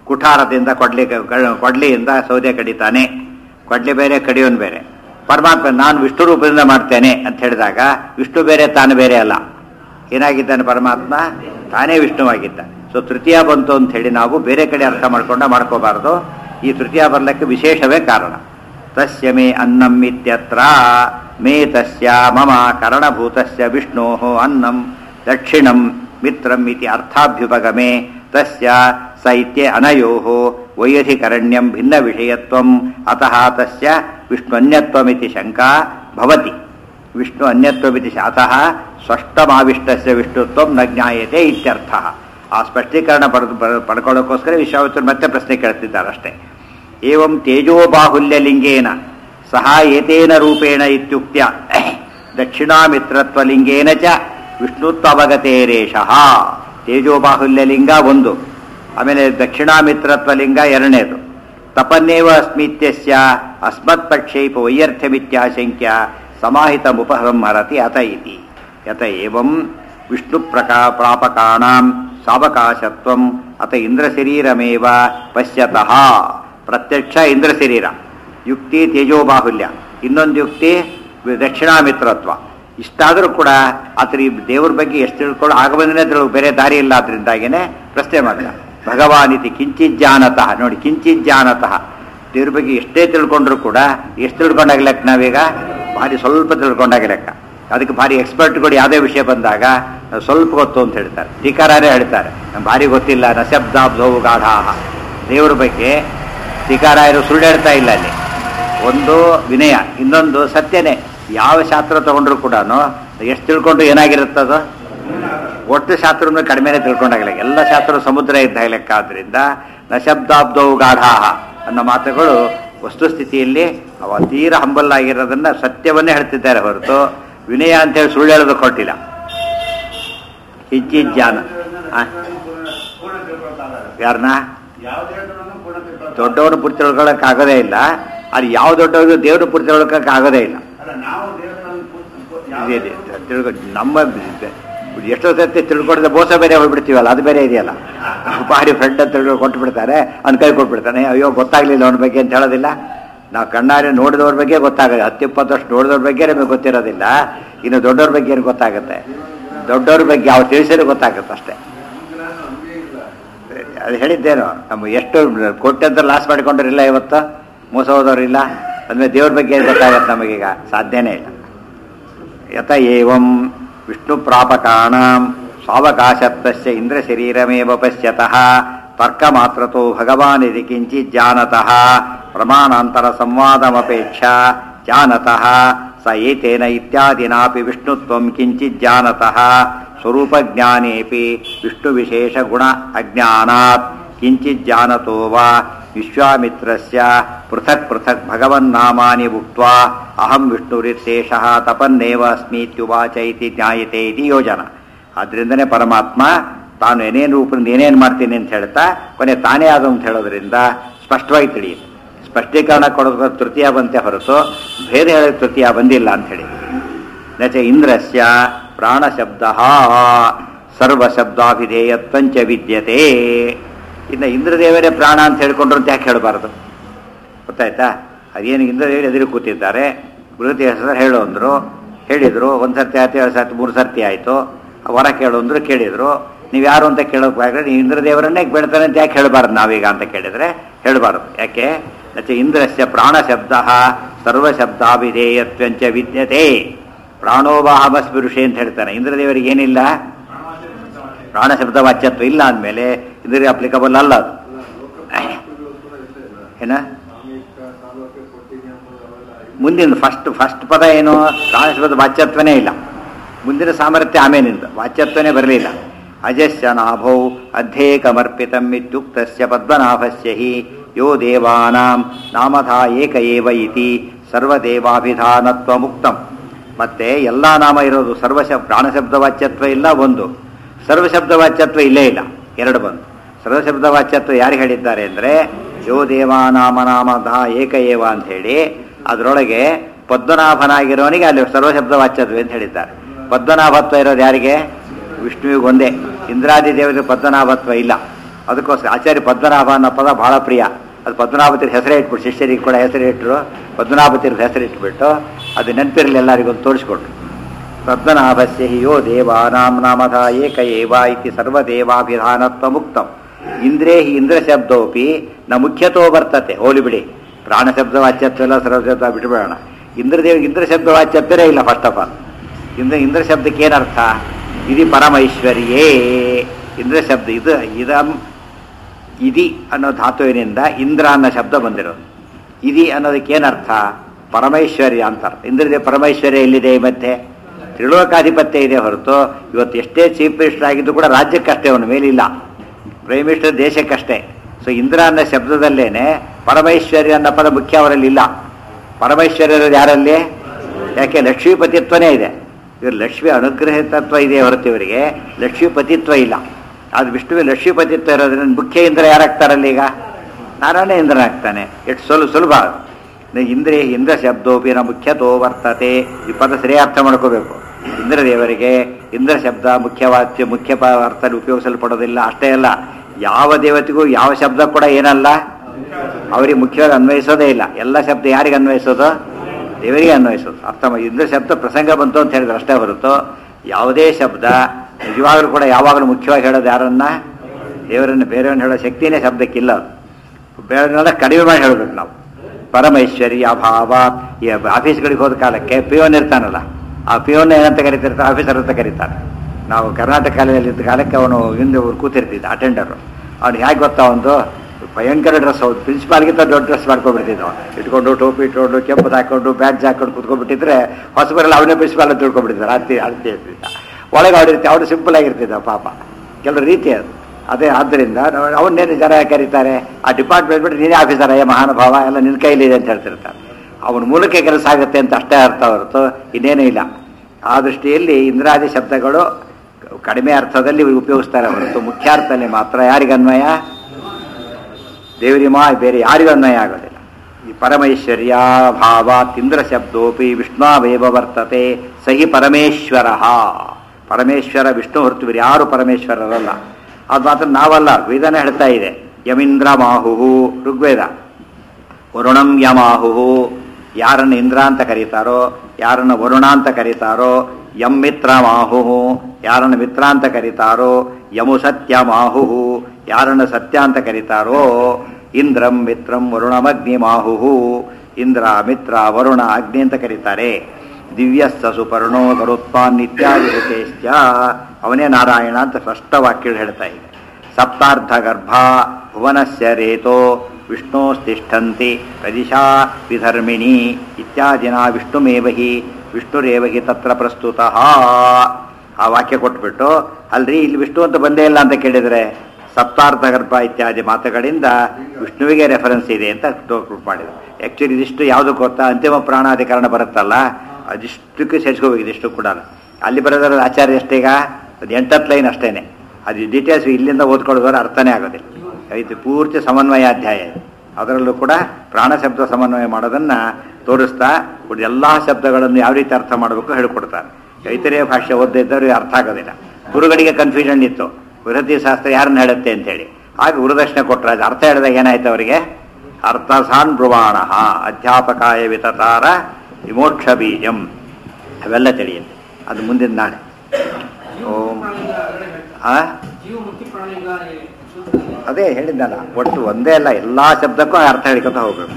ಕುಠಾರದಿಂದ ಕೊಡ್ಲಿ ಕೊಡ್ಲಿಯಿಂದ ಸೌದೆ ಕಡಿತಾನೆ ಕೊಡ್ಲಿ ಬೇರೆ ಕಡಿಯೋನ್ ಬೇರೆ ಪರಮಾತ್ಮ ನಾನು ವಿಷ್ಣು ರೂಪದಿಂದ ಮಾಡ್ತೇನೆ ಅಂತ ಹೇಳಿದಾಗ ವಿಷ್ಣು ಬೇರೆ ತಾನು ಬೇರೆ ಅಲ್ಲ ಏನಾಗಿದ್ದಾನೆ ಪರಮಾತ್ಮ ತಾನೇ ವಿಷ್ಣುವಾಗಿದ್ದ ಸೊ ತೃತೀಯ ಬಂತು ಅಂತ ಹೇಳಿ ನಾವು ಬೇರೆ ಕಡೆ ಅರ್ಥ ಮಾಡ್ಕೊಂಡ ಮಾಡ್ಕೋಬಾರ್ದು ಈ ತೃತೀಯ ಬರ್ಲಿಕ್ಕೆ ವಿಶೇಷವೇ ಕಾರಣ ತಸ್ಯ ಮೇ ಅನ್ನಂ ಇತ್ಯತ್ರ ಮೇ ತಸ್ಯ ಮಮ ಕರಣಭೂತಸ್ಯ ವಿಷ್ಣೋ ಅನ್ನಂ ದಕ್ಷಿಣಂ ಮಿತ್ರಂ ಇತಿ ಅರ್ಥಾಭ್ಯುಪಗಮೆ ತಸ್ಯ ಸ ಇತ್ಯೆ ಅನಯೋ ವೈಯಧಿಕರಣ್ಯಂ ಭಿನ್ನ ವಿಷಯತ್ವಂ ಅತಃ ತಸ್ಯ ವಿಷ್ಣು ಶಂಕಾ ಭವತಿ ವಿಷ್ಣು ಅನ್ಯತ್ವಮಿತಿ ಶ- ಅತಃ ಸ್ಪಷ್ಟಮಾವಿಷ್ಟಸ್ಯ ವಿಷ್ಣುತ್ವಂ ನ ಜ್ಞಾಯತೆ ಇತ್ಯರ್ಥ ಆ ಸ್ಪಷ್ಟೀಕರಣ ಪಡೆದು ಪಡ್- ಪಡ್ಕೊಳ್ಳೋಕ್ಕೋಸ್ಕರ ವಿಶ್ವಾಮಿತ್ರರು ಮತ್ತೆ ಪ್ರಶ್ನೆ ಕೇಳ್ತಿದ್ದಾರೆ ಅಷ್ಟೇ ಏವಂ ತೇಜೋಬಾಹುಲ್ಯ ಲಿಂಗೇನ ಸಹ ಏತೇನ ರೂಪೇಣ ಇತ್ಯುಕ್ತ್ಯ ದಕ್ಷಿಣಾಮಿತ್ರತ್ವಲಿಂಗೇನ ಚ ವಿಷ್ಣುತ್ವವಗತೇರೇಶಃ ತೇಜೋಬಾಹುಲ್ಯ ಲಿಂಗ ಒಂದು ಆಮೇಲೆ ದಕ್ಷಿಣಾಮಿತ್ರತ್ವಲಿಂಗ ಎರಡನೇದು ತಪನ್ನೇವ ಅಸ್ಮಿತ್ಯಸ್ಯ ಅಸ್ಮತ್ ಪಕ್ಷೇಪ ವೈಯರ್ಥ್ಯಮಿತ್ಯಾಶಂಕ್ಯ ಸಮಾಹಿತ ಮುಪಸಂಹರತಿ ಅತ ಇತಿ ಯತ ಏವಂ ವಿಷ್ಣು ಪ್ರಕಾ ಪ್ರಾಪಕಾಣಾಂ ಸಾವಕಾಶತ್ವಂ ಅತ ಇಂದ್ರಶರೀರಮೇವ ಪಶ್ಯತಃ ಪ್ರತ್ಯಕ್ಷ ಇಂದ್ರಶರೀರ ಯುಕ್ತಿ ತೇಜೋಬಾಹುಲ್ಯ ಇನ್ನೊಂದು ಯುಕ್ತಿ ವಿ- ದಕ್ಷಿಣಾಮಿತ್ರತ್ವ ಇಷ್ಟಾದರೂ ಕೂಡ ಆತರ ಈ ದೇವ್ರ ಬಗ್ಗೆ ಎಷ್ಟು ತಿಳ್ಕೊಳ್ಳೋ ಆಗಬಂದನೇ ತಿಳ್ಕೊ ಬೇರೆ ದಾರಿ ಇಲ್ಲ ಆದ್ರಿಂದಾಗೇನೆ ಪ್ರಶ್ನೆ ಮಾಡಿದ ಭಗವಾನ್ ಇತಿ ಕಿಂಚಿತ್ ಜಾನತಃ ನೋಡಿ ಕಿಂಚಿತ್ ಜಾನತಃ ದೇವ್ರ ಬಗ್ಗೆ ಎಷ್ಟೇ ತಿಳ್ಕೊಂಡ್ರು ಕೂಡ ಎಷ್ಟು ತಿಳ್ಕೊಂಡಾಗ ಲೆಕ್ಕ ನಾವೀಗ ಭಾರಿ ಸ್ವಲ್ಪ ತಿಳ್ಕೊಂಡಾಗ ಲೆಕ್ಕ ಅದಕ್ಕೆ ಭಾರಿ ಎಕ್ಸ್ಪರ್ಟ್ಗಳು ಯಾವುದೇ ವಿಷಯ ಬಂದಾಗ ಸ್ವಲ್ಪ ಗೊತ್ತು ಅಂತ ಹೇಳ್ತಾರೆ ಟೀಕಾರೇ ಹೇಳ್ತಾರೆ ನಮ್ಗೆ ಭಾರಿ ಗೊತ್ತಿಲ್ಲ ನಶಬ್ದಾಬ್ಧವು ಗಾಢಾಹ ದೇವ್ರ ಬಗ್ಗೆ ಟೀಕಾರಾಯರು ಸುಳ್ಳು ಹೇಳ್ತಾ ಇಲ್ಲ ಅಲ್ಲಿ ಒಂದು ವಿನಯ ಇನ್ನೊಂದು ಸತ್ಯನೇ ಯಾವ ಶಾಸ್ತ್ರ ತಗೊಂಡ್ರು ಕೂಡ ಎಷ್ಟು ತಿಳ್ಕೊಂಡು ಏನಾಗಿರುತ್ತದು ಒಟ್ಟು ಶಾಸ್ತ್ರವನ್ನು ಕಡಿಮೆನೆ ತಿಳ್ಕೊಂಡಾಗಲ್ಲ ಎಲ್ಲ ಶಾಸ್ತ್ರ ಸಮುದ್ರ ಇದ್ದಾಗ ಲೆಕ್ಕ ಆದ್ರಿಂದ ನಶಬ್ದಾಬ್ದವು ಗಾಢಾಹ ಅನ್ನೋ ಮಾತುಗಳು ವಸ್ತುಸ್ಥಿತಿಯಲ್ಲಿ ಅವ ತೀರ ಹಂಬಲ್ ಆಗಿರೋದನ್ನ ಸತ್ಯವನ್ನೇ ಹೇಳ್ತಿದ್ದಾರೆ ಹೊರತು ವಿನಯ ಅಂತ ಹೇಳಿ ಸುಳ್ಳು ಹೇಳೋದು ಕೊಟ್ಟಿಲ್ಲ ಕಿಂಚಿತ್ ಜಾನ ಆ, ಪೂರ್ಣ ತಿಳ್ಕೊಳ್ತಾರೆ ಯಾರನ್ನ ಯಾವುದೇ ಹೇಳ್ತಾನೂ ಪೂರ್ಣ ತಿಳ್ಕೊಳ್ತಾರೆ ದೊಡ್ಡವನು ಪೂರ್ತಿ ತಿಳ್ಕೊಳಕ್ ಆಗೋದೇ ಇಲ್ಲ ಅದು ಯಾವ ದೊಡ್ಡವರು ದೇವ್ರ ಪೂರ್ತಿ ತಿಳ್ಕೊಳಕ್ ಆಗೋದೇ ಇಲ್ಲ ಅಲ್ಲ ನಾವು ದೇವರನ್ನು ಪೂರ್ತಿ- ಇದೆ, ಇದೆ. ತಿಳ್ಕೊ ನಮ್ಮ ಎಷ್ಟೋ ಸರ್ತಿ ತಿಳ್ಕೊಂಡಿದ್ದ ಮೋಸ ಬೇರೆ ಹೋಗ್ಬಿಡ್ತೀವಲ್ಲ ಅದು ಬೇರೆ ಇದೆಯಲ್ಲ ಭಾರಿ ಫ್ರೆಂಡ್ ಅಂತ ತಿಳ್ಕೊಂಡು ಕೊಟ್ಟು ಬಿಡ್ತಾರೆ ಅವ್ನ ಕೈ ಕೊಟ್ಬಿಡ್ತಾನೆ ಅಯ್ಯೋ ಗೊತ್ತಾಗ್ಲಿಲ್ಲ ಅವನ ಬಗ್ಗೆ ಅಂತ ಹೇಳೋದಿಲ್ಲ ನಾವು ಕಣ್ಣಾರೆ ನೋಡಿದವ್ರ ಬಗ್ಗೆ ಗೊತ್ತಾಗುತ್ತೆ ಹತ್ತು ಇಪ್ಪತ್ತು ವರ್ಷ ನೋಡಿದವ್ರ ಬಗ್ಗೆ ನಮಗೆ ಗೊತ್ತಿರೋದಿಲ್ಲ ಇನ್ನು ದೊಡ್ಡವ್ರ ಬಗ್ಗೆ ಏನು ಗೊತ್ತಾಗುತ್ತೆ ದೊಡ್ಡವ್ರ ಬಗ್ಗೆ ಅವ್ರು ತಿಳಿಸಿದ್ರೆ ಗೊತ್ತಾಗುತ್ತೆ ಅಷ್ಟೇ ಅದು ಹೇಳಿದ್ದೇನು ನಮ್ಮ ಎಷ್ಟು ಕೋಟ್ಯಂತ ಲಾಸ್ ಮಾಡಿಕೊಂಡ್ರಿಲ್ಲ ಇವತ್ತು ಮೋಸ ಹೋದವ್ರಿಲ್ಲ ಅದ್ಮೇಲೆ ದೇವ್ರ ಬಗ್ಗೆ ಏನ್ ಗೊತ್ತಾಗತ್ತೆ ನಮಗೀಗ ಸಾಧ್ಯನೇ ಇಲ್ಲ ಯತ ಏವಂ ವಿಷ್ಣು ಪ್ರಾಪಕಾಣಾಂ ಸಾವಕಾಶತ್ವಸ್ಯ ಇಂದ್ರ ಶರೀರಮೇವ ಪಶ್ಯತಃ ತರ್ಕ ಮಾತ್ರತೋ ಭಗವಾನ್ ಇತಿ ಕಿಂಚಿತ್ ಜಾನತಃ ಪ್ರಮಾಣಾಂತರ ಸಂವಾದಮಪೇಕ್ಷ ಜಾನತಃ ಸ ಏತೇನ ಇತ್ಯಾದಿನಾಪಿ ವಿಷ್ಣುತ್ವಂ ಕಿಂಚಿತ್ ಜಾನತಃ ಸ್ವರೂಪಜ್ಞಾನೇಪಿ ವಿಷ್ಣು ವಿಶೇಷ ಗುಣ ಅಜ್ಞಾನಾತ್ ಕಿಂಚಿತ್ ಜಾನತೋ ವಾ ವಿಶ್ವಾಮಿತ್ರಸ್ಯ ಪೃಥಕ್ ಪೃಥಕ್ ಭಗವನ್ನಾಮಾನಿ ಉಕ್ತ್ವಾ ಅಹಂ ವಿಷ್ಣುರಿತ್ತೇಷಃ ತಪನ್ನೇವ ಅಸ್ಮೀತ್ಯುವಾಚ ಇತಿ ಜ್ಞಾಯತೆ ಇತಿ ಯೋಜನ ಆದ್ರಿಂದನೇ ಪರಮಾತ್ಮ ತಾನು ಏನೇನು ರೂಪದಿಂದ ಏನೇನು ಮಾಡ್ತೀನಿ ಅಂತ ಹೇಳ್ತಾ ಕೊನೆ ತಾನೇ ಆದ ಅಂತ ಹೇಳೋದ್ರಿಂದ ಸ್ಪಷ್ಟವಾಗಿ ತಿಳಿಯುತ್ತೆ ಸ್ಪಷ್ಟೀಕರಣ ಕೊಡೋದು ತೃತೀಯ ಬಂತೆ ಹೊರತು ಭೇದ ಹೇಳೋದು ತೃತೀಯ ಬಂದಿಲ್ಲ ಅಂತ ಹೇಳಿ ನಚ ಇಂದ್ರಸ್ಯ ಪ್ರಾಣಶಬ್ದ ಸರ್ವಶಬ್ದಾಭಿಧೇಯತ್ವಂಚ ವಿದ್ಯತೆ ಇನ್ನು ಇಂದ್ರದೇವರೇ ಪ್ರಾಣ ಅಂತ ಹೇಳ್ಕೊಂಡ್ರು ಅಂತ ಯಾಕೆ ಹೇಳಬಾರದು ಗೊತ್ತಾಯ್ತಾ ಅದೇನು ಇಂದ್ರದೇವರು ಎದುರು ಕೂತಿದ್ದಾರೆ ಬೃಹತಿ ಹೆಸರು ಹೇಳು ಅಂದ್ರು ಹೇಳಿದ್ರು ಒಂದು ಸರ್ತಿ ಆಯ್ತು ಎರಡು ಸರ್ತಿ ಮೂರು ಸರ್ತಿ ಆಯಿತು ವರ ಕೇಳು ಅಂದ್ರು ಕೇಳಿದ್ರು ನೀವು ಯಾರು ಅಂತ ಕೇಳೋಕೆ ಬಾಗ್ರೆ ನೀವು ಇಂದ್ರದೇವರನ್ನೇ ಬೇಡ್ತಾನೆ ಅಂತ ಯಾಕೆ ಹೇಳಬಾರ್ದು ನಾವೀಗ ಅಂತ ಕೇಳಿದ್ರೆ ಹೇಳಬಾರ್ದು ಯಾಕೆ ನಚ ಇಂದ್ರಸ್ಯ ಪ್ರಾಣಶಬ್ದ ಸರ್ವಶಬ್ದಾಭಿಧೇಯತ್ವಂಚ ವಿದ್ಯತೆ ಪ್ರಾಣೋವಾಹಮಸ್ಪುರುಷೆ ಅಂತ ಹೇಳ್ತಾನೆ ಇಂದ್ರದೇವರಿಗೆ ಏನಿಲ್ಲ ಪ್ರಾಣಶಬ್ದ ವಾಚ್ಯತ್ವ ಇಲ್ಲ ಅಂದಮೇಲೆ ಇಂದ್ರಿಗೆ ಅಪ್ಲಿಕಬಲ್ ಅಲ್ಲ ಅದು ಏನ ಮುಂದಿನ ಫಸ್ಟ್ ಫಸ್ಟ್ ಪದ ಏನು ಪ್ರಾಣಶಬ್ದ ವಾಚ್ಯತ್ವನೇ ಇಲ್ಲ ಮುಂದಿನ ಸಾಮರ್ಥ್ಯ ಆಮೇಲಿಂದ ವಾಚ್ಯತ್ವನೇ ಬರಲಿಲ್ಲ ಅಜಸ್ಯ ನಾಭೌ ಅಧ್ಯೇಕಮರ್ಪಿತಂ ಇತ್ಯುಕ್ತಸ್ಯ ಪದ್ಮನಾಭಸ್ಯ ಹಿ ಯೋ ದೇವಾನಾಂ ನಾಮಧಾ ಏಕ ಏವ ಇತಿ ಸರ್ವದೇವಾಭಿಧಾನತ್ವ ಮುಕ್ತಂ ಮತ್ತೆ ಎಲ್ಲಾ ನಾಮ ಇರೋದು ಸರ್ವಶ ಪ್ರಾಣಶಬ್ದ ವಾಚ್ಯತ್ವ ಇಲ್ಲ ಒಂದು ಸರ್ವಶಬ್ದ ವಾಚ್ಯತ್ವ ಇಲ್ಲೇ ಇಲ್ಲ ಎರಡು ಬಂದು ಸರ್ವಶಬ್ದ ವಾಚ್ಯತ್ವ ಯಾರು ಹೇಳಿದ್ದಾರೆ ಅಂದ್ರೆ ಯೋ ದೇವಾನಾಮ ನಾಮಧ ಏಕ ಏವ ಅಂತ ಹೇಳಿ ಅದರೊಳಗೆ ಪದ್ಮನಾಭನಾಗಿರೋನಿಗೆ ಅಲ್ಲಿ ಸರ್ವಶಬ್ದ ವಾಚ್ಯತ್ವ ಅಂತ ಹೇಳಿದ್ದಾರೆ ಪದ್ಮನಾಭತ್ವ ಇರೋದು ಯಾರಿಗೆ ವಿಷ್ಣುವಿಗೆ ಒಂದೇ ಇಂದ್ರಾದಿ ದೇವರಿಗೆ ಪದ್ಮನಾಭತ್ವ ಇಲ್ಲ ಅದಕ್ಕೋಸ್ಕರ ಆಚಾರ್ಯ ಪದ್ಮನಾಭ ಅನ್ನೋ ಪದ ಬಹಳ ಪ್ರಿಯ ಅದು ಪದ್ಮನಾಭತಿರ ಹೆಸರೇ ಇಟ್ಬಿಟ್ಟು ಶಿಷ್ಯರಿಗೆ ಕೂಡ ಹೆಸರು ಇಟ್ಟರು ಪದ್ಮನಾಭತಿರ ಹೆಸರು ಇಟ್ಬಿಟ್ಟು ಅದು ನೆನಪಿರಲಿ ಎಲ್ಲರಿಗೂ ತೋರಿಸ್ಕೊಟ್ರು ಪದ್ಮನಾಭಸ್ಯ ಹಿ ಯೋ ದೇವಾನಾಂ ನಾಮಧ ಏಕ ಏವ ಇತಿ ಸರ್ವದೇವಾಭಿಧಾನತ್ವ ಮುಕ್ತಂ ಇಂದ್ರೇ ಹಿ ಇಂದ್ರ ಶಬ್ದೋಪಿ ನ ಮುಖ್ಯತೋ ವರ್ತತೆ ಹೋಲಿ ಬಿಡಿ ಪ್ರಾಣ ಶಬ್ದ ವಾಚ್ಯತ್ವ ಎಲ್ಲ ಸರ್ವ ಶಬ್ದ ಬಿಟ್ಬಿಡೋಣ ಇಂದ್ರದೇವ ಇಂದ್ರ ಶಬ್ದ ವಾಚ್ಯತ್ವನೇ ಇಲ್ಲ first of all Indra Indra ಶಬ್ದಕ್ಕೆ ಏನರ್ಥ ಇದು ಪರಮೈಶ್ವರ್ಯೇ ಇಂದ್ರ ಶಬ್ದ ಇದು ಇದಂ ಇದಿ ಅನ್ನೋ ಧಾತುವಿನಿಂದ ಇಂದ್ರ ಅನ್ನೋ ಶಬ್ದ ಬಂದಿರೋದು ಇದಿ ಅನ್ನೋದಕ್ಕೆ ಏನರ್ಥ ಪರಮೈಶ್ವರ್ಯ ಅಂತ ಅರ್ಥ ಇಂದ್ರದೇವ ಪರಮೈಶ್ವರ್ಯ ಎಲ್ಲಿದೆ ಈ ಮಧ್ಯೆ ತ್ರಿಲೋಕಾಧಿಪತ್ಯ ಇದೆ ಹೊರತು ಇವತ್ತು ಎಷ್ಟೇ ಚೀಫ್ ಮಿನಿಸ್ಟರ್ ಆಗಿದ್ದು ಕೂಡ ರಾಜ್ಯಕ್ಕಷ್ಟೇ ಅವನ ಮೇಲಿಲ್ಲ ಪ್ರೈಮ್ ಮಿನಿಸ್ಟರ್ ದೇಶಕ್ಕಷ್ಟೇ ಸೊ ಇಂದ್ರ ಅನ್ನೋ ಶಬ್ದದಲ್ಲೇನೆ ಪರಮೈಶ್ವರ್ಯ ಅನ್ನೋ ಪದ ಮುಖ್ಯ ಅವರಲ್ಲಿ ಇಲ್ಲ ಪರಮೈಶ್ವರ್ಯ ಇರೋದು ಯಾರಲ್ಲಿ ಯಾಕೆ ಲಕ್ಷ್ಮೀಪತಿತ್ವನೇ ಇದೆ ಇವರು ಲಕ್ಷ್ಮಿ ಅನುಗ್ರಹಿತತ್ವ ಇದೆ ಹೊರತು ಇವರಿಗೆ ಲಕ್ಷ್ಮೀಪತಿತ್ವ ಇಲ್ಲ ಅದು ವಿಷ್ಣುವಿನ ಲಕ್ಷ್ಮೀಪತಿತ್ವ ಇರೋದ್ರಿಂದ ಮುಖ್ಯ ಇಂದ್ರ ಯಾರಾಗ್ತಾರಲ್ಲ ಈಗ ನಾರಾಯಣ ಇಂದ್ರನಾಗ್ತಾನೆ ಎಷ್ಟು ಸುಲಭ ಸುಲಭ ನ- ಇಂದ್ರೇ ಇಂದ್ರ ಶಬ್ದೋಪಿನ ಮುಖ್ಯತೋ ವರ್ತತೆ ಈ ಪದ ಸರಿಯಾಗಿ ಅರ್ಥ ಮಾಡ್ಕೋಬೇಕು ಇಂದ್ರ ದೇವರಿಗೆ ಇಂದ್ರ ಶಬ್ದ ಮುಖ್ಯವಾಚ್ಯ ಮುಖ್ಯ ಪ- ಅರ್ಥದಲ್ಲಿ ಉಪಯೋಗಿಸಲ್ಪಡೋದಿಲ್ಲ ಅಷ್ಟೇ ಅಲ್ಲ ಯಾವ ದೇವತೆಗೂ ಯಾವ ಶಬ್ದ ಕೂಡ ಏನಲ್ಲ ಅವರಿಗೆ ಮುಖ್ಯವಾಗಿ ಅನ್ವಯಿಸೋದೇ ಇಲ್ಲ ಎಲ್ಲ ಶಬ್ದ ಯಾರಿಗೆ ಅನ್ವಯಿಸೋದು ದೇವರಿಗೆ ಅನ್ವಯಿಸೋದು ಅರ್ಥ ಮಾ- ಇಂದ್ರ ಶಬ್ದ ಪ್ರಸಂಗ ಬಂತು ಅಂತ ಹೇಳಿದ್ರೆ ಅಷ್ಟೇ ಹೊರತು ಯಾವುದೇ ಶಬ್ದ ನಿಜವಾಗಲೂ ಕೂಡ ಯಾವಾಗಲೂ ಮುಖ್ಯವಾಗಿ ಹೇಳೋದು ಯಾರನ್ನ ದೇವರನ್ನು ಬೇರೆಯವ್ರನ್ನ ಹೇಳೋ ಶಕ್ತಿನೇ ಶಬ್ದಕ್ಕಿಲ್ಲ ಅದು ಬೇರೆಯವ್ರನ್ನೆಲ್ಲ ಕಡಿಮೆ ಮಾಡಿ ಹೇಳ್ಬೇಕು ನಾವು ಪರಮೈಶ್ವರ್ಯ ಅಭಾವ ಈ ಆಫೀಸ್ಗಳಿಗೆ ಹೋದ ಕಾಲಕ್ಕೆ ಪಿಯೋನ್ ಇರ್ತಾನಲ್ಲ ಆ ಪಿಯೋನ್ ಏನಂತ ಕರಿತಿರ್ತಾರೆ ಆಫೀಸರ್ ಅಂತ ಕರೀತಾರೆ ನಾವು ಕರ್ನಾಟಕ ಕಾಲೇಜಲ್ಲಿ ಇದ್ದ ಕಾಲಕ್ಕೆ ಅವನು ಹಿಂದೆ ಅವ್ರು ಕೂತಿರ್ತಿದ್ದ ಅಟೆಂಡರು ಅವ್ನು ಹೇಗೆ ಗೊತ್ತಾ ಒಂದು ಭಯಂಕರ ಡ್ರೆಸ್ ಹೌದು ಪ್ರಿನ್ಸಿಪಾಲ್ಗಿಂತ ದೊಡ್ಡ ಡ್ರೆಸ್ ಮಾಡ್ಕೊಂಡ್ಬಿಡ್ತಿದ್ದ ಅವ್ನು. ಇಟ್ಕೊಂಡು ಟೋಪಿ ಇಟ್ಕೊಂಡು ಕೆಂಪು ಹಾಕೊಂಡು ಬ್ಯಾಡ್ಜ್ ಹಾಕೊಂಡು ಕುತ್ಕೊಂಡ್ಬಿಟ್ಟಿದ್ರೆ ಹೊಸಬರೆಲ್ಲ ಅವನೇ ಪ್ರಿನ್ಸಿಪಾಲ್ ಅಂತ ತಿಳ್ಕೊಂಡ್ಬಿಟ್ಟಿದ್ದಾರೆ ಅರ್ತಿ ಅರ್ತಿ ಇರ್ತಿದ್ದ ಒಳಗೆ ಅವಡಿರ್ತಿ ಅವನು ಸಿಂಪಲ್ ಆಗಿರ್ತಿದ್ದ ಪಾಪ ಕೆಲವು ರೀತಿ ಅದು ಅದೇ ಆದ್ದರಿಂದ ನಾವು- ಅವನ್ನೇನು ಜನ ಕರೀತಾರೆ ಆ ಡಿಪಾರ್ಟ್ಮೆಂಟ್ ಬಿಟ್ಟು ನೀನೇ ಆಫೀಸರ್ ಅಯ್ಯ ಮಹಾನುಭಾವ ಎಲ್ಲ ನಿನ್ನ ಕೈಲಿದೆ ಅಂತ ಹೇಳ್ತಿರ್ತಾರೆ ಅವನ ಮೂಲಕ ಕೆಲಸ ಆಗುತ್ತೆ ಅಂತ ಅಷ್ಟೇ ಅರ್ಥ ಹೊರತು ಇನ್ನೇನೂ ಇಲ್ಲ ಆ ದೃಷ್ಟಿಯಲ್ಲಿ ಇಂದ್ರಾದಿ ಶಬ್ದಗಳು ಕಡಿಮೆ ಅರ್ಥದಲ್ಲಿ ಉಪಯೋಗಿಸ್ತಾರೆ ಹೊರತು ಮುಖ್ಯ ಅರ್ಥದಲ್ಲಿ ಮಾತ್ರ ಯಾರಿಗನ್ವಯ ದೇವರಿ ಮಾ ಬೇರೆ ಯಾರಿಗೂ ಅನ್ವಯ ಆಗೋದಿಲ್ಲ ಈ ಪರಮೈಶ್ವರ್ಯ ಭಾವ ಇಂದ್ರ ಶಬ್ದೋಪಿ ವಿಷ್ಣುವೇವ ವರ್ತತೆ ಸಹಿ ಪರಮೇಶ್ವರ ಪರಮೇಶ್ವರ ವಿಷ್ಣು ಹೊರತು ಬೇರೆ ಯಾರು ಪರಮೇಶ್ವರರಲ್ಲ ಅದು ಮಾತ್ರ ನಾವಲ್ಲ ವೇದನೆ ಹೇಳ್ತಾ ಇದೆ ಯಮೀಂದ್ರ ಮಾಹುಹು ಋಗ್ವೇದ ವರುಣಂ ಯಮಾಹುಹು ಯಾರನ್ನು ಇಂದ್ರ ಅಂತ ಕರೀತಾರೋ ಯಾರನ್ನು ವರುಣ ಅಂತ ಕರೀತಾರೋ ಯಂ ಮಿತ್ರ ಮಾಹುಹು ಯಾರನ್ನು ಮಿತ್ರ ಅಂತ ಕರೀತಾರೋ ಯಮು ಸತ್ಯ ಮಾಹುಹು ಯಾರನ್ನು ಸತ್ಯ ಅಂತ ಕರೀತಾರೋ ಇಂದ್ರಂ ಮಿತ್ರಂ ವರುಣಮಗ್ನಿ ಮಾಹುಹು ಇಂದ್ರ ಮಿತ್ರ ವರುಣ ಅಗ್ನಿ ಅಂತ ಕರೀತಾರೆ ದಿವ್ಯಸ್ಸ ಸುಪರ್ಣೋ ಗರುತ್ವಾನ್ ಇತ್ಯಾದಿ ಋತೇಶ್ಚ ಅವನೇ ನಾರಾಯಣ ಅಂತ ಸ್ಪಷ್ಟ ವಾಕ್ಯಗಳು ಹೇಳ್ತಾ ಇದೆ ಸಪ್ತಾರ್ಧ ಗರ್ಭ ಭುವನಸ್ಯ ರೇತೋ ವಿಷ್ಣೋಸ್ತಿಷ್ಠಂತಿ ಪ್ರದಿಶಾ ವಿಧರ್ಮಿಣಿ ಇತ್ಯಾದಿನ ವಿಷ್ಣುಮೇವ ಹಿ ವಿಷ್ಣುರೇವ ಹಿ ತತ್ರ ಪ್ರಸ್ತುತ ಆ ವಾಕ್ಯ ಕೊಟ್ಬಿಟ್ಟು ಅಲ್ರಿ ಇಲ್ಲಿ ವಿಷ್ಣು ಅಂತ ಬಂದೇ ಇಲ್ಲ ಅಂತ ಕೇಳಿದರೆ ಸಪ್ತಾರ್ಥ ಗರ್ಭ ಇತ್ಯಾದಿ ಮಾತುಗಳಿಂದ ವಿಷ್ಣುವಿಗೆ ರೆಫರೆನ್ಸ್ ಇದೆ ಅಂತ ಟೋಟ್ ಮಾಡಿದ್ರು ಆ್ಯಕ್ಚುಲಿ ಇದಿಷ್ಟು ಯಾವುದು ಗೊತ್ತಾ ಅಂತಿಮ ಪ್ರಾಣಾಧಿಕರಣ ಬರುತ್ತಲ್ಲ ಅದಿಷ್ಟಕ್ಕೆ ಸೇರಿಸ್ಕೋಬೇಕು ಇದಿಷ್ಟು ಕೂಡ ಅಲ್ಲಿ ಬರೋದ್ರ ಆಚಾರ್ಯ ಎಷ್ಟೀಗ ಅದು ಎಂಟತ್ತು ಲೈನ್ ಅಷ್ಟೇನೆ ಅದು ಡೀಟೇಲ್ಸ್ ಇಲ್ಲಿಂದ ಓದ್ಕೊಳ್ಳೋದ್ರೆ ಅರ್ಥನೇ ಆಗೋದಿಲ್ಲ ಇದು ಪೂರ್ತಿ ಸಮನ್ವಯಾಧ್ಯಾಯ ಇದು ಅದರಲ್ಲೂ ಕೂಡ ಪ್ರಾಣ ಶಬ್ದ ಸಮನ್ವಯ ಮಾಡೋದನ್ನ ತೋರಿಸ್ತಾ ಎಲ್ಲ ಶಬ್ದಗಳನ್ನು ಯಾವ ರೀತಿ ಅರ್ಥ ಮಾಡಬೇಕು ಹೇಳ್ಕೊಡ್ತಾರೆ ಐತರೇಯ ಭಾಷೆ ಓದಿದ್ದವ್ರಿಗೆ ಅರ್ಥ ಆಗೋದಿಲ್ಲ ಗುರುಗಳಿಗೆ ಕನ್ಫ್ಯೂಷನ್ ಇತ್ತು ವಿರತಿ ಶಾಸ್ತ್ರ ಯಾರನ್ನ ಹೇಳುತ್ತೆ ಅಂತೇಳಿ ಆಗ ಗುರುದಕ್ಷಿಣೆ ಕೊಟ್ಟರೆ ಅದು ಅರ್ಥ ಹೇಳಿದಾಗ ಏನಾಯ್ತು ಅವರಿಗೆ ಅರ್ಥಸಾನ್ ಬ್ರುವಾಣ ಅಧ್ಯಾಪಕಾಯ ವಿತತಾರ ವಿಮೋಕ್ಷ ಬೀಜಂ ಅವೆಲ್ಲ ತಿಳಿಯುತ್ತೆ ಅದು ಮುಂದಿನ ನಾಳೆ ಓಂ ಆ ಜೀವ ಮುಕ್ತಿ ಪ್ರಾಣಿಗ ಅದೇ ಹೇಳಿದ್ದಲ್ಲ ಒಟ್ಟು ಒಂದೇ ಅಲ್ಲ ಎಲ್ಲ ಶಬ್ದಕ್ಕೂ ಅರ್ಥ ಹೇಳ್ಕೊತ ಹೋಗ್ಬೇಕು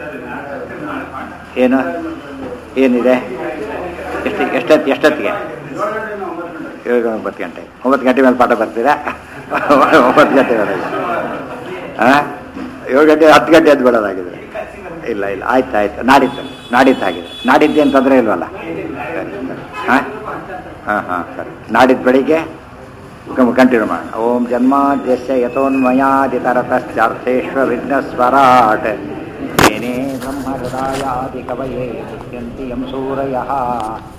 ಏನು ಏನಿದೆ ಎಷ್ಟು ಎಷ್ಟೊತ್ತು ಎಷ್ಟೊತ್ತಿಗೆ ಏಳು ಒಂಬತ್ತು ಗಂಟೆ ಒಂಬತ್ತು ಗಂಟೆ ಮೇಲೆ ಪಾಠ ಬರ್ತೀರಾ ಒಂಬತ್ತು ಗಂಟೆ ಮೇಲೆ ಹಾಂ ಏಳು ಗಂಟೆ ಹತ್ತು ಗಂಟೆ ಎದ್ದು ಬಿಡೋದಾಗಿದ್ರೆ ಇಲ್ಲ ಇಲ್ಲ ಆಯ್ತು ಆಯ್ತು ನಾಡಿದ್ದು ನಾಡಿದ್ದು ಆಗಿದೆ ನಾಡಿದ್ದು ಏನು ತೊಂದರೆ ಇಲ್ವಲ್ಲ ಹಾಂ ಹಾಂ ಹಾಂ ಸರಿ ನಾಡಿದ್ದು ಬೆಳಿಗ್ಗೆ ಕಂಟಿನ್ಯೂ ಮಾಡಿ ಓಂ ಜನ್ಮಾದ್ಯಸ್ಯ ಯಥೋನ್ಮಯಾದಿತರತಶ್ಚಾರ್ಥೇಶ್ವ ವಿಘ್ನಸ್ವರಾಟ್ ಮೇನೇ ಬ್ರಹ್ಮಹೃದಾಯಾದಿ ಕವಯೇ ಮುಖ್ಯಂತಿ ಯಂ ಸೂರಯಃ